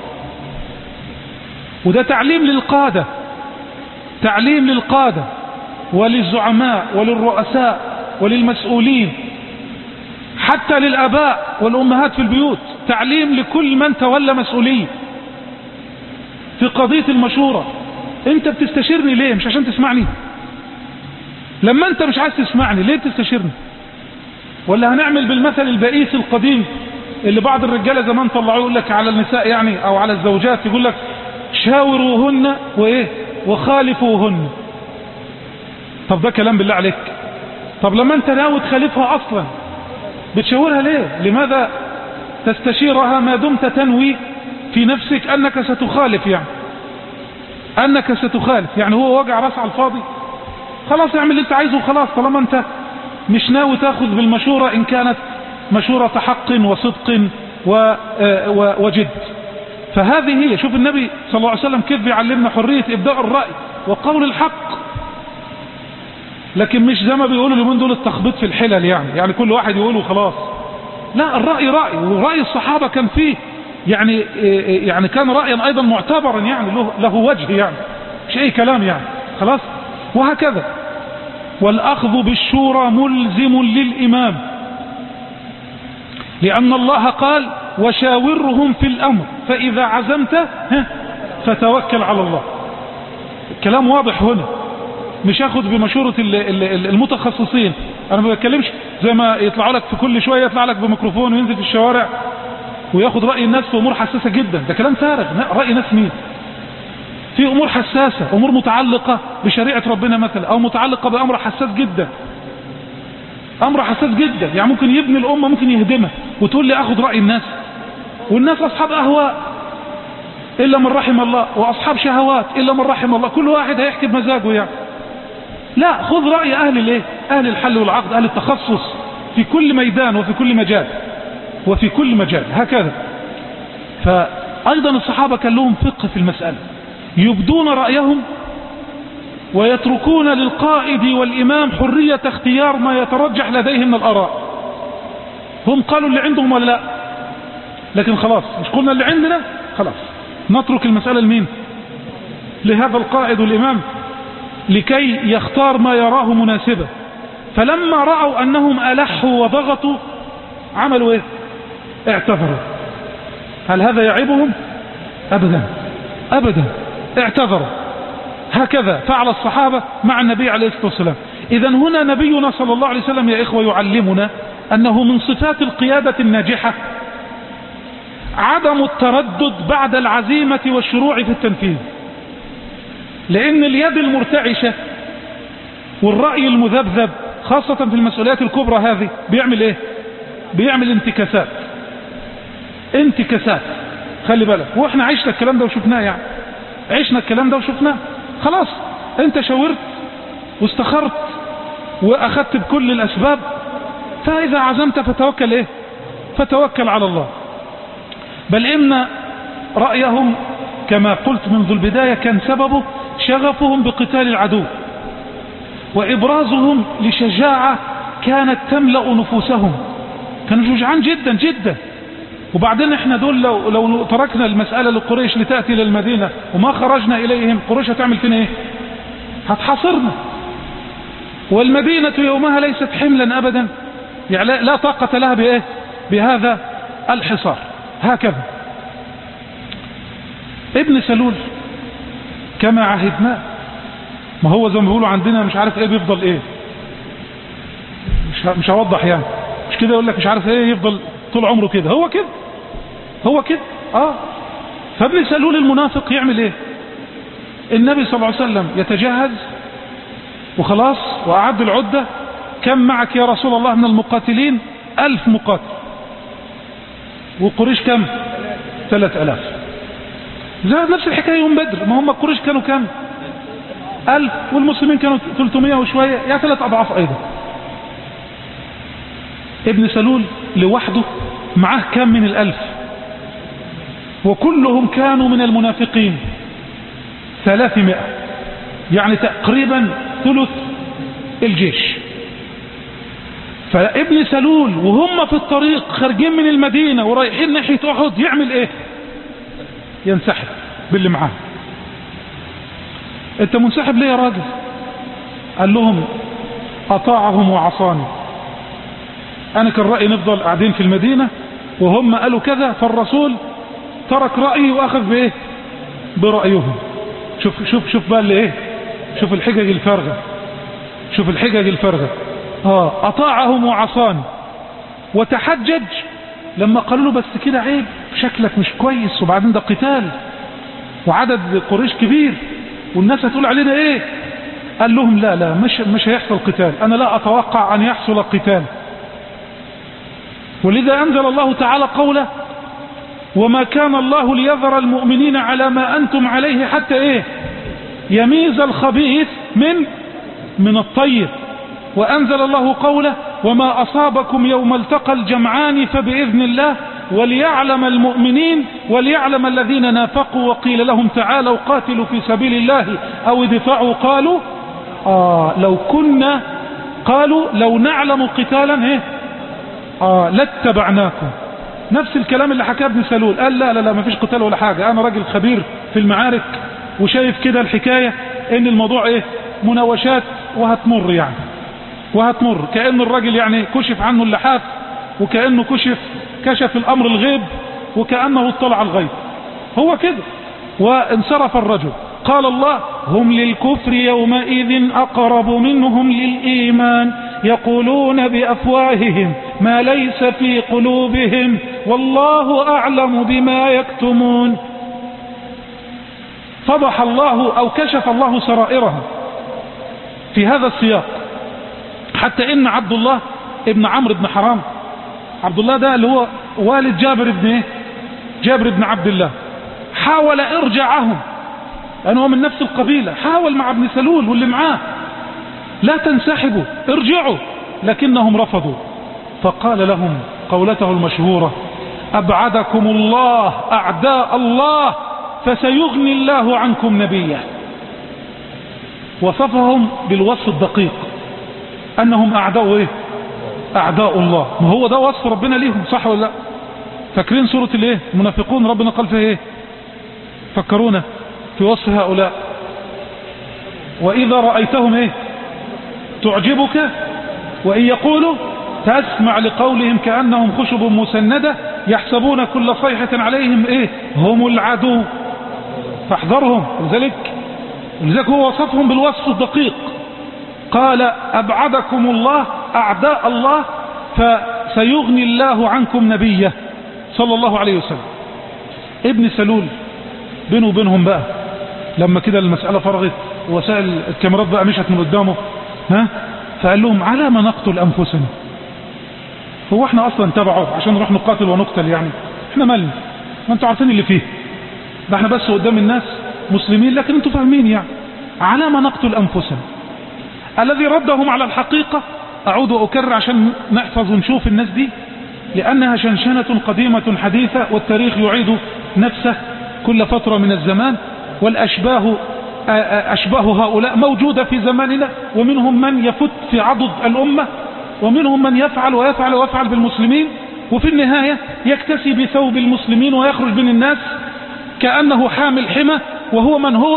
وده تعليم للقادة تعليم للقادة وللزعماء وللرؤساء وللمسؤولين حتى للآباء والأمهات في البيوت تعليم لكل من تولى مسؤولية في قضية المشورة انت بتستشيرني ليه مش عشان تسمعني لما انت مش عايز تسمعني ليه بتستشيرني ولا هنعمل بالمثل البئيس القديم اللي بعض الرجالة زمان طلعوه يقول لك على النساء يعني او على الزوجات يقول لك شاوروهن وايه وخالفوهن طب ده كلام بالله عليك طب لما انت ناوي تخالفها اصلا بتشاورها ليه لماذا تستشيرها ما دمت تنوي في نفسك انك ستخالف يعني انك ستخالف يعني هو وجع راس على الفاضي خلاص اعمل اللي انت عايزه وخلاص طالما انت مش ناوي تاخذ بالمشورة ان كانت مشورة حق وصدق و وجد فهذه هي شوف النبي صلى الله عليه وسلم كيف بيعلمنا حرية ابداء الرأي وقول الحق لكن مش زي ما بيقولوا اليومين دول التخبيط في الحلل يعني يعني كل واحد يقول وخلاص لا الرأي رأي ورأي الصحابة كان فيه يعني يعني كان رأيا ايضا معتبرا يعني له, له وجه يعني مش اي كلام يعني خلاص وهكذا والأخذ بالشورى ملزم للإمام لأن الله قال وشاورهم في الأمر فإذا عزمت فتوكل على الله كلام واضح هنا مش اخذ بمشورة المتخصصين انا ما بتكلمش زي ما يطلعوا لك في كل شوية يطلع لك بميكروفون وينزل في الشوارع وياخد رأي الناس في امور حساسة جدا ده كلام فارغ رأي ناس مين في امور حساسة امور متعلقة بشريعة ربنا مثلا او متعلقة بامر حساس جدا امر حساس جدا يعني ممكن يبني الامة ممكن يهدمها وتقول لي اخد رأي الناس والناس اصحاب اهواء الا من رحم الله واصحاب شهوات الا من رحم الله كل واحد هيحكي بمزاجه يعني لا خذ رأي اهل الايه اهل الحل والعقد اهل التخصص في كل ميدان وفي كل مجال وفي كل مجال هكذا فايضا الصحابة كان لهم فقه في المسألة يبدون رأيهم ويتركون للقائد والإمام حرية اختيار ما يترجح لديهم من الآراء هم قالوا اللي عندهم ولا لا لكن خلاص مش قلنا اللي عندنا خلاص نترك المسألة لمين لهذا القائد والإمام لكي يختار ما يراه مناسبا فلما رأوا أنهم ألحوا وضغطوا عملوا ايه اعتذروا هل هذا يعيبهم أبدا أبدا اعتذروا هكذا فعل الصحابة مع النبي عليه الصلاة والسلام إذا هنا نبينا صلى الله عليه وسلم يا إخوة يعلمنا أنه من صفات القيادة الناجحة عدم التردد بعد العزيمة والشروع في التنفيذ لأن اليد المرتعشة والرأي المذبذب خاصة في المسؤوليات الكبرى هذه بيعمل ايه بيعمل انتكاسات انتكاسات خلي بالك واحنا عشنا الكلام ده وشفناه يعني عشنا الكلام ده وشفناه خلاص انت شاورت واستخرت واخدت بكل الاسباب فاذا عزمت فتوكل ايه فتوكل على الله بل ان رأيهم كما قلت منذ البداية كان سببه شغفهم بقتال العدو وإبرازهم لشجاعة كانت تملأ نفوسهم كانوا شجعان جدا جدا وبعدين احنا دول لو, لو تركنا المسألة لقريش لتأتي للمدينة وما خرجنا إليهم قريش هتعمل فينا ايه هتحاصرنا والمدينة يومها ليست حملا أبدا يعني لا- لا طاقة لها بإيه بهذا الحصار هكذا ابن سلول كما عهدناه ما هو زي ما بيقولوا عندنا مش عارف ايه بيفضل ايه مش ه- مش هوضح يعني مش كده يقول لك مش عارف ايه يفضل طول عمره كده هو كده هو كده اه فابن سلول المنافق يعمل ايه النبي صلى الله عليه وسلم يتجهز وخلاص وأعد العدة كم معك يا رسول الله من المقاتلين ألف مقاتل وقريش كم ثلاث ألاف زي نفس الحكاية يوم بدر ما هم قريش كانوا كم ألف والمسلمين كانوا 300 وشوية يعني ثلاث أضعاف أيضا ابن سلول لوحده معاه كم من الألف وكلهم كانوا من المنافقين ثلاثمائة يعني تقريبا ثلث الجيش فابن سلول وهم في الطريق خارجين من المدينة ورايحين ناحية أحد يعمل ايه ينسحب باللي معاه انت منسحب ليه يا راجل قال لهم أطاعهم وعصاني أنا كان رأيي نفضل قاعدين في المدينة وهم قالوا كذا فالرسول ترك رأيي وأخذ بإيه برأيهم شوف شوف شوف بقى اللي إيه شوف الحجج الفارغة شوف الحجج الفارغة آه أطاعهم وعصاني وتحجج لما قالوا له بس كده عيب شكلك مش كويس وبعدين ده قتال وعدد قريش كبير والناس هتقول علينا ايه قال لهم لا لا مش, مش هيحصل قتال انا لا اتوقع ان يحصل قتال ولذا انزل الله تعالى قوله وما كان الله ليذر المؤمنين على ما انتم عليه حتى ايه يميز الخبيث من من الطيب وانزل الله قوله وما اصابكم يوم التقى الجمعان فباذن الله وليعلم المؤمنين وليعلم الذين نافقوا وقيل لهم تعالوا قاتلوا في سبيل الله او ادفعوا قالوا آه لو كنا قالوا لو نعلم قتالا ايه آه لاتبعناكم نفس الكلام اللي حكاه ابن سلول قال لا لا لا ما فيش قتال ولا حاجة انا راجل خبير في المعارك وشايف كده الحكاية ان الموضوع ايه مناوشات وهتمر يعني وهتمر كأن الراجل يعني كشف عنه اللحاف وكأنه كشف كشف الامر الغيب وكأنه اطلع الغيب هو كده وانصرف الرجل قال الله هم للكفر يومئذ أقرب منهم للإيمان يقولون بأفواههم ما ليس في قلوبهم والله أعلم بما يكتمون فضح الله أو كشف الله سرائرهم في هذا السياق حتى إن عبد الله ابن عمرو بن حرام عبد الله ده اللي هو والد جابر بن ايه جابر بن عبد الله حاول ارجعهم لأنه هو من نفس القبيلة حاول مع ابن سلول واللي معاه لا تنسحبوا ارجعوا لكنهم رفضوا فقال لهم قولته المشهورة أبعدكم الله أعداء الله فسيغني الله عنكم نبيه وصفهم بالوصف الدقيق أنهم أعداء إيه أعداء الله ما هو ده وصف ربنا ليهم صح ولا لا فاكرين سورة الايه المنافقون ربنا قال فيها ايه فكرونا في وصف هؤلاء وإذا رأيتهم إيه تعجبك وإن يقولوا تسمع لقولهم كأنهم خشب مسندة يحسبون كل صيحة عليهم إيه هم العدو فاحذرهم لذلك لذلك هو وصفهم بالوصف الدقيق قال أبعدكم الله أعداء الله فسيغني الله عنكم نبيه صلى الله عليه وسلم ابن سلول بينه وبينهم بقى لما كده المسألة فرغت وسائل الكاميرات بقى مشت من قدامه ها فقال لهم على ما نقتل أنفسنا هو احنا أصلا تبعه عشان نروح نقاتل ونقتل يعني احنا مالنا ما انتوا عارفين اللي فيه ده احنا بس قدام الناس مسلمين لكن انتوا فاهمين يعني على ما نقتل أنفسنا الذي ردهم على الحقيقة أعود وأكرر عشان نحفظ ونشوف الناس دي لأنها شنشنة قديمة حديثة والتاريخ يعيد نفسه كل فترة من الزمان والأشباه أشباه هؤلاء موجودة في زماننا ومنهم من يفت في عضد الأمة ومنهم من يفعل ويفعل ويفعل بالمسلمين وفي النهاية يكتسي بثوب المسلمين ويخرج من الناس كأنه حامل حمى وهو من هو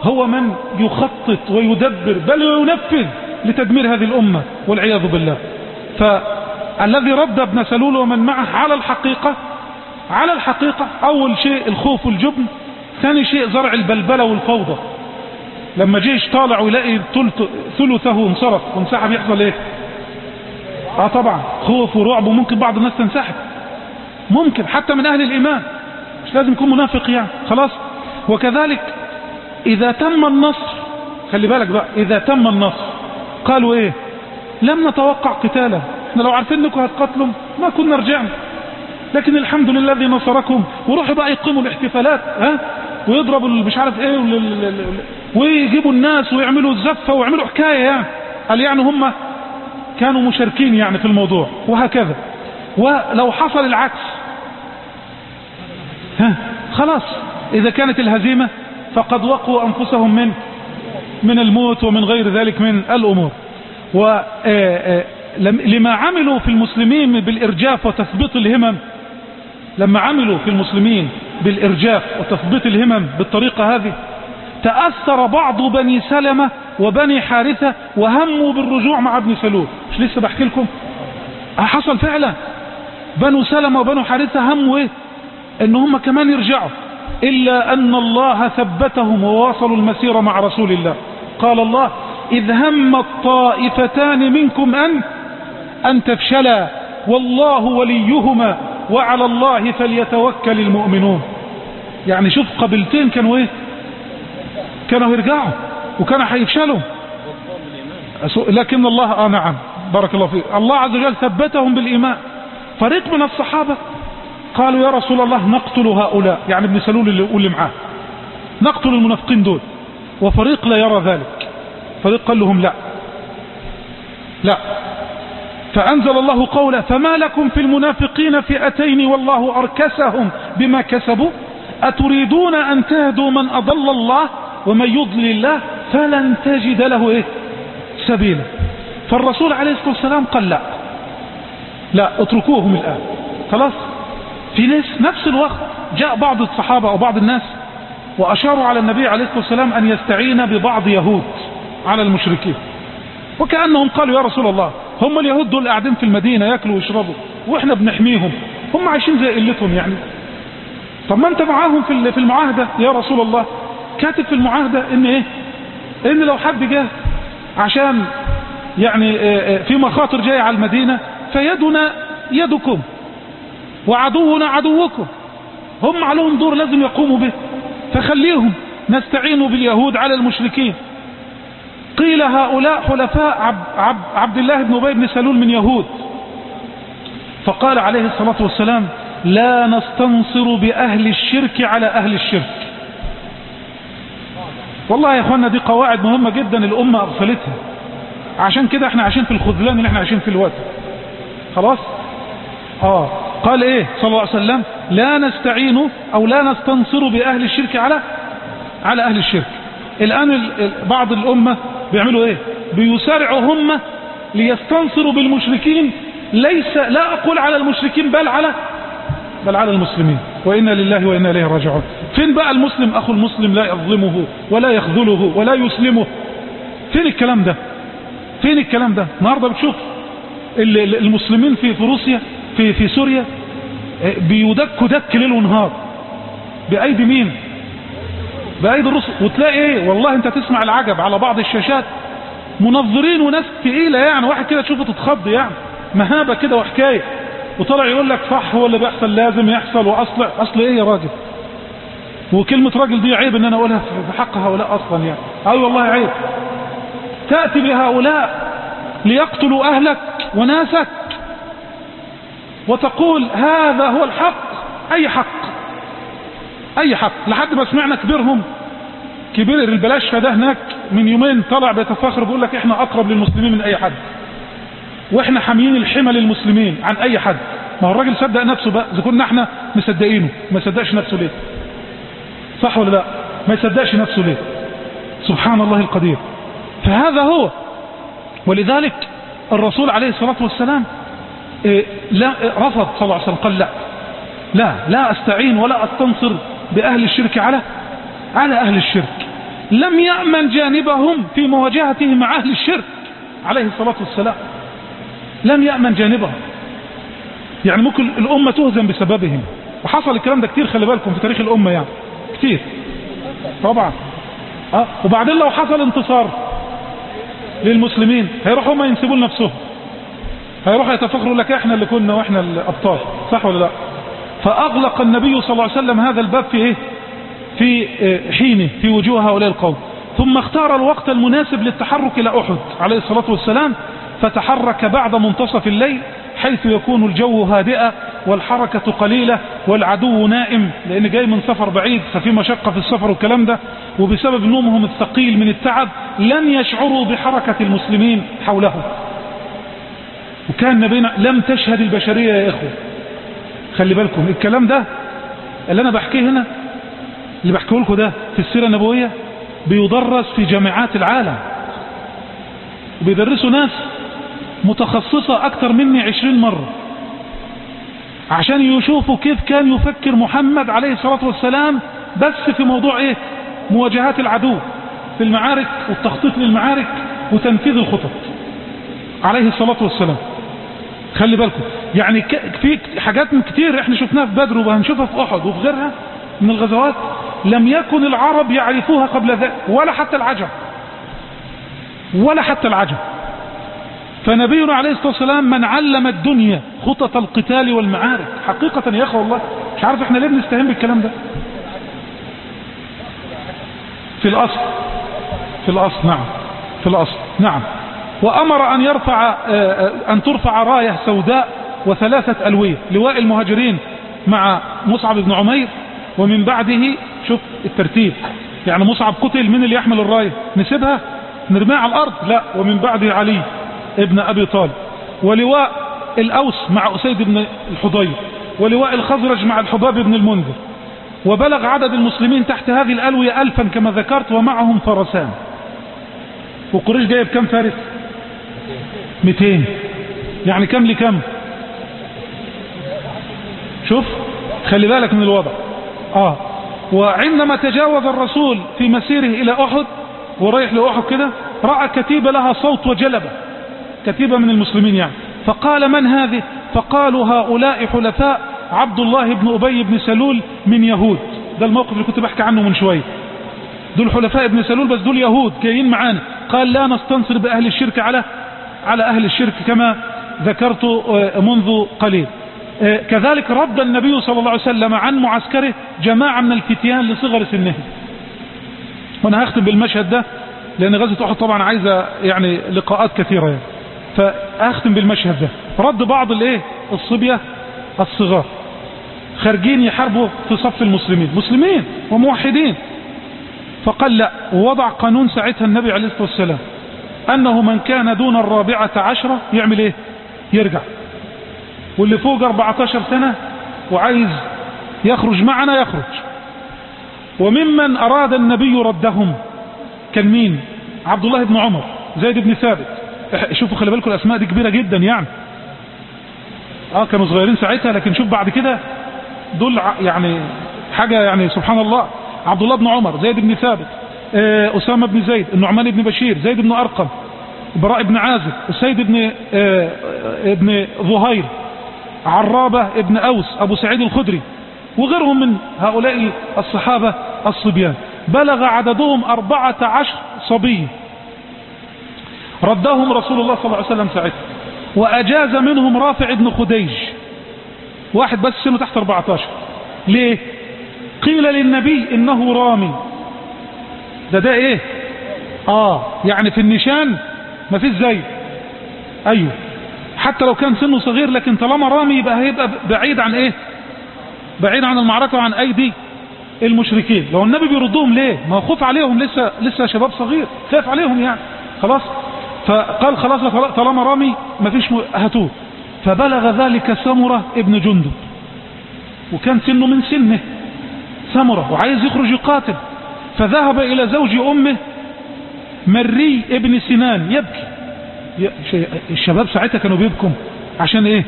هو من يخطط ويدبر بل وينفذ لتدمير هذه الأمة والعياذ بالله فالذي رد ابن سلول ومن معه على الحقيقة على الحقيقة أول شيء الخوف والجبن ثاني شيء زرع البلبلة والفوضى لما جيش طالع ويلاقي ثلثه انصرف وانسحب يحصل ايه اه طبعا خوف ورعب وممكن بعض الناس تنسحب ممكن حتى من اهل الايمان مش لازم يكون منافق يعني خلاص وكذلك اذا تم النصر خلي بالك بقى اذا تم النصر قالوا ايه لم نتوقع قتالا احنا لو عارفين انكم هتقتلوا ما كنا رجعنا لكن الحمد لله الذي نصركم وروحوا بقى يقيموا الاحتفالات ها ويضربوا مش عارف ايه ويجيبوا الناس ويعملوا الزفه ويعملوا حكايه يعني قال يعني هم كانوا مشاركين يعني في الموضوع وهكذا ولو حصل العكس ها خلاص اذا كانت الهزيمه فقد وقوا انفسهم من من الموت ومن غير ذلك من الامور ولما عملوا في المسلمين بالارجاف وتثبيط الهمم لما عملوا في المسلمين بالإرجاف وتثبيط الهمم بالطريقة هذه تأثر بعض بني سلمة وبني حارثة وهموا بالرجوع مع ابن سلول مش لسه بحكي لكم حصل فعلا بنو سلمة وبنو حارثة هموا ايه ان هم كمان يرجعوا إلا أن الله ثبتهم وواصلوا المسير مع رسول الله قال الله إذ هم الطائفتان منكم أن أن تفشلا والله وليهما وعلى الله فليتوكل المؤمنون يعني شوف قبيلتين كانوا ايه كانوا يرجعوا وكانوا هيفشلوا لكن الله اه نعم بارك الله فيك الله عز وجل ثبتهم بالايمان فريق من الصحابة قالوا يا رسول الله نقتل هؤلاء يعني ابن سلول اللي يقول معاه نقتل المنافقين دول وفريق لا يرى ذلك فريق قال لهم لا لا فأنزل الله قوله فما لكم في المنافقين فئتين والله أركسهم بما كسبوا أتريدون أن تهدوا من أضل الله ومن يضلل الله فلن تجد له إيه سبيلا فالرسول عليه الصلاة والسلام قال لا لا اتركوهم الآن خلاص في ناس نفس الوقت جاء بعض الصحابة أو بعض الناس وأشاروا على النبي عليه الصلاة والسلام أن يستعين ببعض يهود على المشركين وكأنهم قالوا يا رسول الله هم اليهود دول قاعدين في المدينة ياكلوا ويشربوا واحنا بنحميهم هم عايشين زي قلتهم يعني طب ما انت معاهم في في المعاهدة يا رسول الله كاتب في المعاهدة ان ايه ان لو حد جه عشان يعني في مخاطر جاية على المدينة فيدنا يدكم وعدونا عدوكم هم عليهم دور لازم يقوموا به فخليهم نستعين باليهود على المشركين قيل هؤلاء حلفاء عبد, عبد, عبد الله بن أبي بن سلول من يهود فقال عليه الصلاة والسلام لا نستنصر بأهل الشرك على أهل الشرك والله يا اخوانا دي قواعد مهمة جدا الأمة أغفلتها عشان كده احنا عايشين في الخذلان اللي احنا عايشين في الوقت خلاص اه قال ايه صلى الله عليه وسلم لا نستعين او لا نستنصر بأهل الشرك على على أهل الشرك الآن بعض الأمة بيعملوا ايه بيسارعوا هم ليستنصروا بالمشركين ليس لا أقول على المشركين بل على بل على المسلمين وإنا لله وإنا إليه راجعون فين بقى المسلم أخو المسلم لا يظلمه ولا يخذله ولا يسلمه فين الكلام ده فين الكلام ده النهارده بتشوف المسلمين في في روسيا في في سوريا بيدكوا دك ليل ونهار بأيدي مين بأيدي الرسل وتلاقي ايه والله انت تسمع العجب على بعض الشاشات منظرين وناس تقيلة يعني واحد كده تشوفه تتخض يعني مهابة كده وحكاية وطلع يقول لك صح هو اللي بيحصل لازم يحصل واصل اصل ايه يا راجل وكلمة راجل دي عيب ان انا اقولها في حق هؤلاء اصلا يعني اي والله عيب تأتي بهؤلاء ليقتلوا اهلك وناسك وتقول هذا هو الحق اي حق اي حق لحد ما سمعنا كبيرهم كبير البلاشفة ده هناك من يومين طلع بيتفاخر بيقول لك احنا اقرب للمسلمين من اي حد واحنا حاميين الحمى للمسلمين عن اي حد ما هو الراجل صدق نفسه بقى اذا كنا احنا مصدقينه ما يصدقش نفسه ليه صح ولا لا ما يصدقش نفسه ليه سبحان الله القدير فهذا هو ولذلك الرسول عليه الصلاة والسلام إيه لا رفض صلى الله عليه وسلم قال لا لا لا استعين ولا استنصر بأهل الشرك على على أهل الشرك لم يأمن جانبهم في مواجهته مع أهل الشرك عليه الصلاة والسلام لم يأمن جانبهم يعني ممكن الأمة تهزم بسببهم وحصل الكلام ده كتير خلي بالكم في تاريخ الأمة يعني كتير طبعا أه وبعدين لو حصل انتصار للمسلمين هيروحوا هم ينسبوا لنفسهم هيروحوا يتفخروا لك احنا اللي كنا واحنا الابطال صح ولا لا فاغلق النبي صلى الله عليه وسلم هذا الباب في ايه في حينه في وجوه هؤلاء القوم ثم اختار الوقت المناسب للتحرك الى احد عليه الصلاة والسلام فتحرك بعد منتصف الليل حيث يكون الجو هادئا والحركة قليلة والعدو نائم لان جاي من سفر بعيد ففي مشقة في السفر والكلام ده وبسبب نومهم الثقيل من التعب لن يشعروا بحركة المسلمين حولهم وكان نبينا لم تشهد البشرية يا إخوة خلي بالكم الكلام ده اللي أنا بحكيه هنا اللي بحكيه لكم ده في السيرة النبوية بيدرس في جامعات العالم وبيدرسوا ناس متخصصة أكتر مني عشرين مرة عشان يشوفوا كيف كان يفكر محمد عليه الصلاة والسلام بس في موضوع إيه مواجهات العدو في المعارك والتخطيط للمعارك وتنفيذ الخطط عليه الصلاة والسلام خلي بالكم يعني في حاجات كتير احنا شفناها في بدر وهنشوفها في احد وفي غيرها من الغزوات لم يكن العرب يعرفوها قبل ذلك ولا حتى العجم ولا حتى العجم فنبينا عليه الصلاة والسلام من علم الدنيا خطط القتال والمعارك حقيقة يا اخوة والله مش عارف احنا ليه بنستهين بالكلام ده في الاصل في الاصل نعم في الاصل نعم وأمر أن يرفع أن ترفع راية سوداء وثلاثة ألوية لواء المهاجرين مع مصعب بن عمير ومن بعده شوف الترتيب يعني مصعب قتل من اللي يحمل الراية نسيبها نرميها على الأرض لا ومن بعده علي ابن أبي طالب ولواء الأوس مع أسيد بن الحضير ولواء الخزرج مع الحباب بن المنذر وبلغ عدد المسلمين تحت هذه الألوية ألفا كما ذكرت ومعهم فرسان وقريش جايب كم فارس 200 يعني كم لكم شوف خلي بالك من الوضع اه وعندما تجاوز الرسول في مسيره الى احد ورايح لاحد كده راى كتيبه لها صوت وجلبه كتيبه من المسلمين يعني فقال من هذه فقالوا هؤلاء حلفاء عبد الله بن ابي بن سلول من يهود ده الموقف اللي كنت بحكي عنه من شويه دول حلفاء ابن سلول بس دول يهود جايين معانا قال لا نستنصر باهل الشرك على على أهل الشرك كما ذكرت منذ قليل كذلك رد النبي صلى الله عليه وسلم عن معسكره جماعة من الفتيان لصغر سنهم وانا هختم بالمشهد ده لان غزوة احد طبعا عايزة يعني لقاءات كثيرة يعني فاختم بالمشهد ده رد بعض الايه الصبية الصغار خارجين يحاربوا في صف المسلمين مسلمين وموحدين فقال لا ووضع قانون ساعتها النبي عليه الصلاة والسلام انه من كان دون الرابعة عشرة يعمل ايه يرجع واللي فوق 14 سنة وعايز يخرج معنا يخرج وممن اراد النبي ردهم كان مين عبد الله بن عمر زيد بن ثابت شوفوا خلي بالكم الاسماء دي كبيرة جدا يعني اه كانوا صغيرين ساعتها لكن شوف بعد كده دول يعني حاجة يعني سبحان الله عبد الله بن عمر زيد بن ثابت أسامة بن زيد النعمان بن بشير زيد بن أرقم براء بن عازب السيد بن ابن ظهير عرابة ابن أوس أبو سعيد الخدري وغيرهم من هؤلاء الصحابة الصبيان بلغ عددهم أربعة عشر صبي ردهم رسول الله صلى الله عليه وسلم ساعتها وأجاز منهم رافع بن خديج واحد بس سنه تحت 14 ليه قيل للنبي إنه رامي ده ده ايه اه يعني في النشان ما فيش زي ايوه حتى لو كان سنه صغير لكن طالما رامي يبقى هيبقى بعيد عن ايه بعيد عن المعركة وعن ايدي المشركين لو النبي بيردهم ليه ما هو خوف عليهم لسه لسه شباب صغير خاف عليهم يعني خلاص فقال خلاص طالما رامي ما فيش هاتوه فبلغ ذلك سمرة ابن جندب وكان سنه من سنه سمرة وعايز يخرج يقاتل فذهب إلى زوج أمه مري ابن سنان يبكي الشباب ساعتها كانوا بيبكم عشان ايه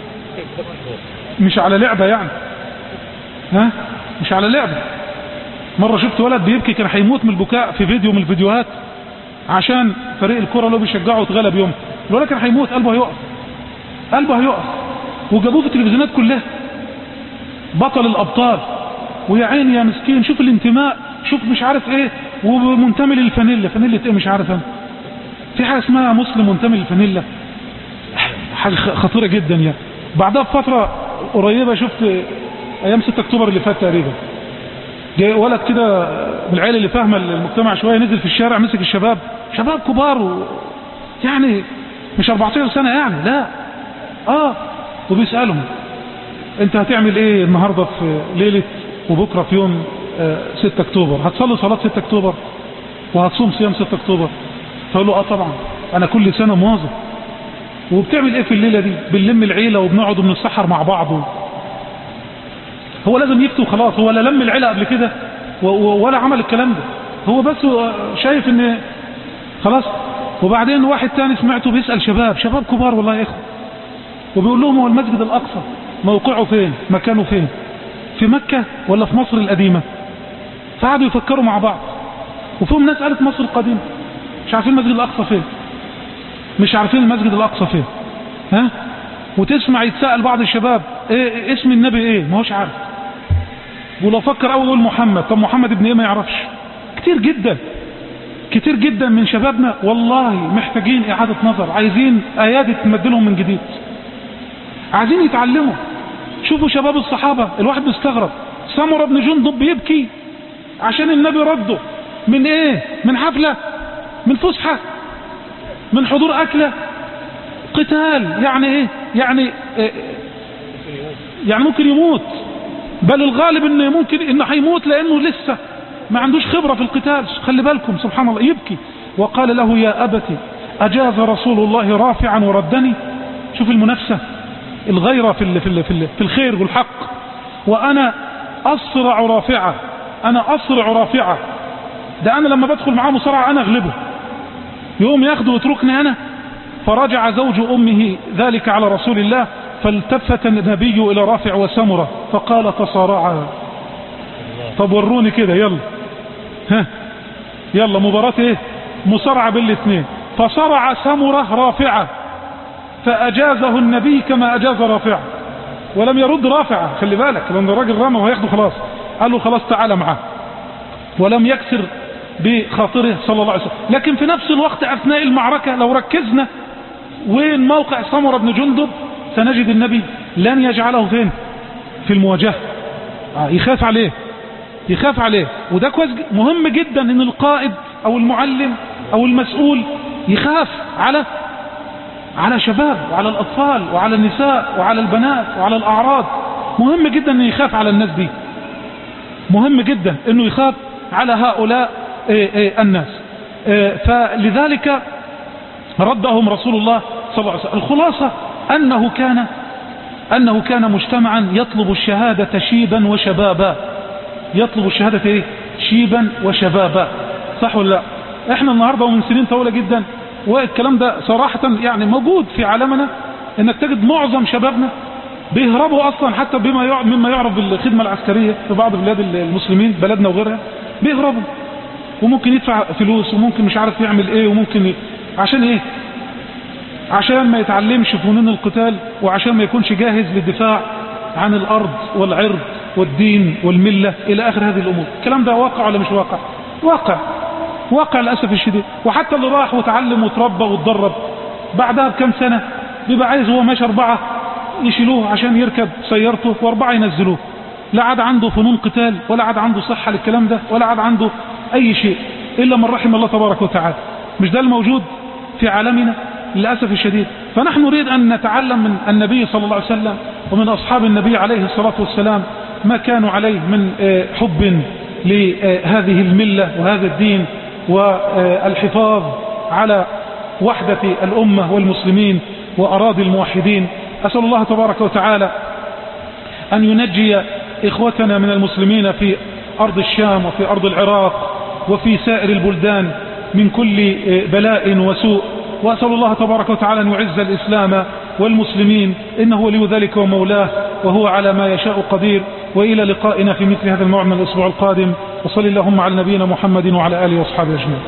مش على لعبة يعني ها مش على لعبة مرة شفت ولد بيبكي كان هيموت من البكاء في فيديو من الفيديوهات عشان فريق الكرة اللي هو بيشجعه اتغلب يوم الولد كان هيموت قلبه هيقف قلبه هيقف وجابوه في التلفزيونات كلها بطل الابطال ويا عيني يا مسكين شوف الانتماء شوف مش عارف ايه ومنتمي للفانيلا فانيلا ايه مش عارف انا في حاجه اسمها مسلم منتمي للفانيلا حاجه خطيره جدا يعني بعدها بفتره قريبه شفت ايام 6 اكتوبر اللي فات تقريبا جاي ولد كده من العيال اللي فاهمه المجتمع شويه نزل في الشارع مسك الشباب شباب كبار و... يعني مش 14 سنه يعني لا اه وبيسالهم انت هتعمل ايه النهارده في ليله وبكره في يوم آه 6 اكتوبر هتصلي صلاه 6 اكتوبر وهتصوم صيام 6 اكتوبر فقال له اه طبعا انا كل سنه مواظب وبتعمل ايه في الليله دي بنلم العيله وبنقعد وبنتسحر مع بعض و... هو لازم يفتي وخلاص هو لا لم العيله قبل كده و... و... ولا عمل الكلام ده هو بس شايف ان خلاص وبعدين واحد تاني سمعته بيسأل شباب شباب كبار والله يا اخوه وبيقول لهم هو المسجد الاقصى موقعه فين مكانه فين في مكة ولا في مصر القديمة فقعدوا يفكروا مع بعض وفيهم ناس قالت مصر القديمة مش عارفين المسجد الاقصى فين مش عارفين المسجد الاقصى فين ها وتسمع يتسأل بعض الشباب إيه اسم النبي ايه ما هوش عارف ولو فكر اول يقول محمد طب محمد ابن ايه ما يعرفش كتير جدا كتير جدا من شبابنا والله محتاجين اعادة نظر عايزين ايات تمدلهم من جديد عايزين يتعلموا شوفوا شباب الصحابة الواحد مستغرب سمرة بن جندب بيبكي عشان النبي رده من ايه من حفلة من فسحة من حضور اكلة قتال يعني ايه يعني إيه يعني ممكن يموت بل الغالب انه ممكن انه هيموت لانه لسه ما عندوش خبرة في القتال خلي بالكم سبحان الله يبكي وقال له يا أبتي أجاز رسول الله رافعا وردني شوف المنافسة الغيرة في, في, في, في الخير والحق وأنا أسرع رافعة أنا أسرع رافعة ده أنا لما بدخل معاه مصارعة أنا أغلبه يقوم ياخده ويتركني أنا فرجع زوج أمه ذلك على رسول الله فالتفت النبي إلى رافع وسمرة فقال تصارعا طب وروني كده يلا ها يلا مباراة ايه مصارعة بين الاثنين فصرع سمرة رافعة فأجازه النبي كما أجاز رافعة ولم يرد رافعة خلي بالك لأن الراجل رمى وهياخده خلاص قال له خلاص تعالى معاه ولم يكسر بخاطره صلى الله عليه وسلم لكن في نفس الوقت أثناء المعركة لو ركزنا وين موقع سمرة بن جندب سنجد النبي لن يجعله فين في المواجهة آه يخاف عليه يخاف عليه وده كويس مهم جدا ان القائد او المعلم او المسؤول يخاف على على شباب وعلى الاطفال وعلى النساء وعلى البنات وعلى الاعراض مهم جدا انه يخاف على الناس دي مهم جدا انه يخاف على هؤلاء إيه إيه الناس إيه فلذلك ردهم رسول الله صلى الله عليه وسلم الخلاصة انه كان انه كان مجتمعا يطلب الشهادة شيبا وشبابا يطلب الشهادة ايه شيبا وشبابا صح ولا لا احنا النهاردة ومن سنين طويلة جدا والكلام ده صراحة يعني موجود في عالمنا انك تجد معظم شبابنا بيهربوا اصلا حتى بما يعرف مما يعرف بالخدمة العسكرية في بعض بلاد المسلمين بلدنا وغيرها بيهربوا وممكن يدفع فلوس وممكن مش عارف يعمل ايه وممكن ي... عشان ايه عشان ما يتعلمش فنون القتال وعشان ما يكونش جاهز للدفاع عن الارض والعرض والدين والملة الى اخر هذه الامور الكلام ده واقع ولا مش واقع واقع واقع للاسف الشديد وحتى اللي راح وتعلم وتربى واتدرب بعدها بكم سنة بيبقى عايز هو ماشي اربعة يشيلوه عشان يركب سيارته واربعة ينزلوه لا عاد عنده فنون قتال ولا عاد عنده صحة للكلام ده ولا عاد عنده اي شيء الا من رحم الله تبارك وتعالى مش ده الموجود في عالمنا للأسف الشديد فنحن نريد أن نتعلم من النبي صلى الله عليه وسلم ومن أصحاب النبي عليه الصلاة والسلام ما كانوا عليه من حب لهذه الملة وهذا الدين والحفاظ على وحدة الأمة والمسلمين وأراضي الموحدين أسأل الله تبارك وتعالى أن ينجي إخوتنا من المسلمين في أرض الشام وفي أرض العراق وفي سائر البلدان من كل بلاء وسوء وأسأل الله تبارك وتعالى أن يعز الإسلام والمسلمين إنه ولي ذلك ومولاه وهو على ما يشاء قدير وإلى لقائنا في مثل هذا الموعد من الأسبوع القادم وصل اللهم على نبينا محمد وعلى آله وأصحابه أجمعين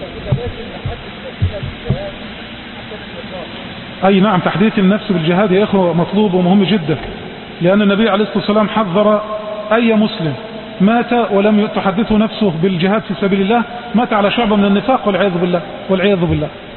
أي نعم تحديث النفس بالجهاد يا إخوة مطلوب ومهم جدا لأن النبي عليه الصلاة والسلام حذر أي مسلم مات ولم تحدثه نفسه بالجهاد في سبيل الله مات على شعبة من النفاق والعياذ بالله والعياذ بالله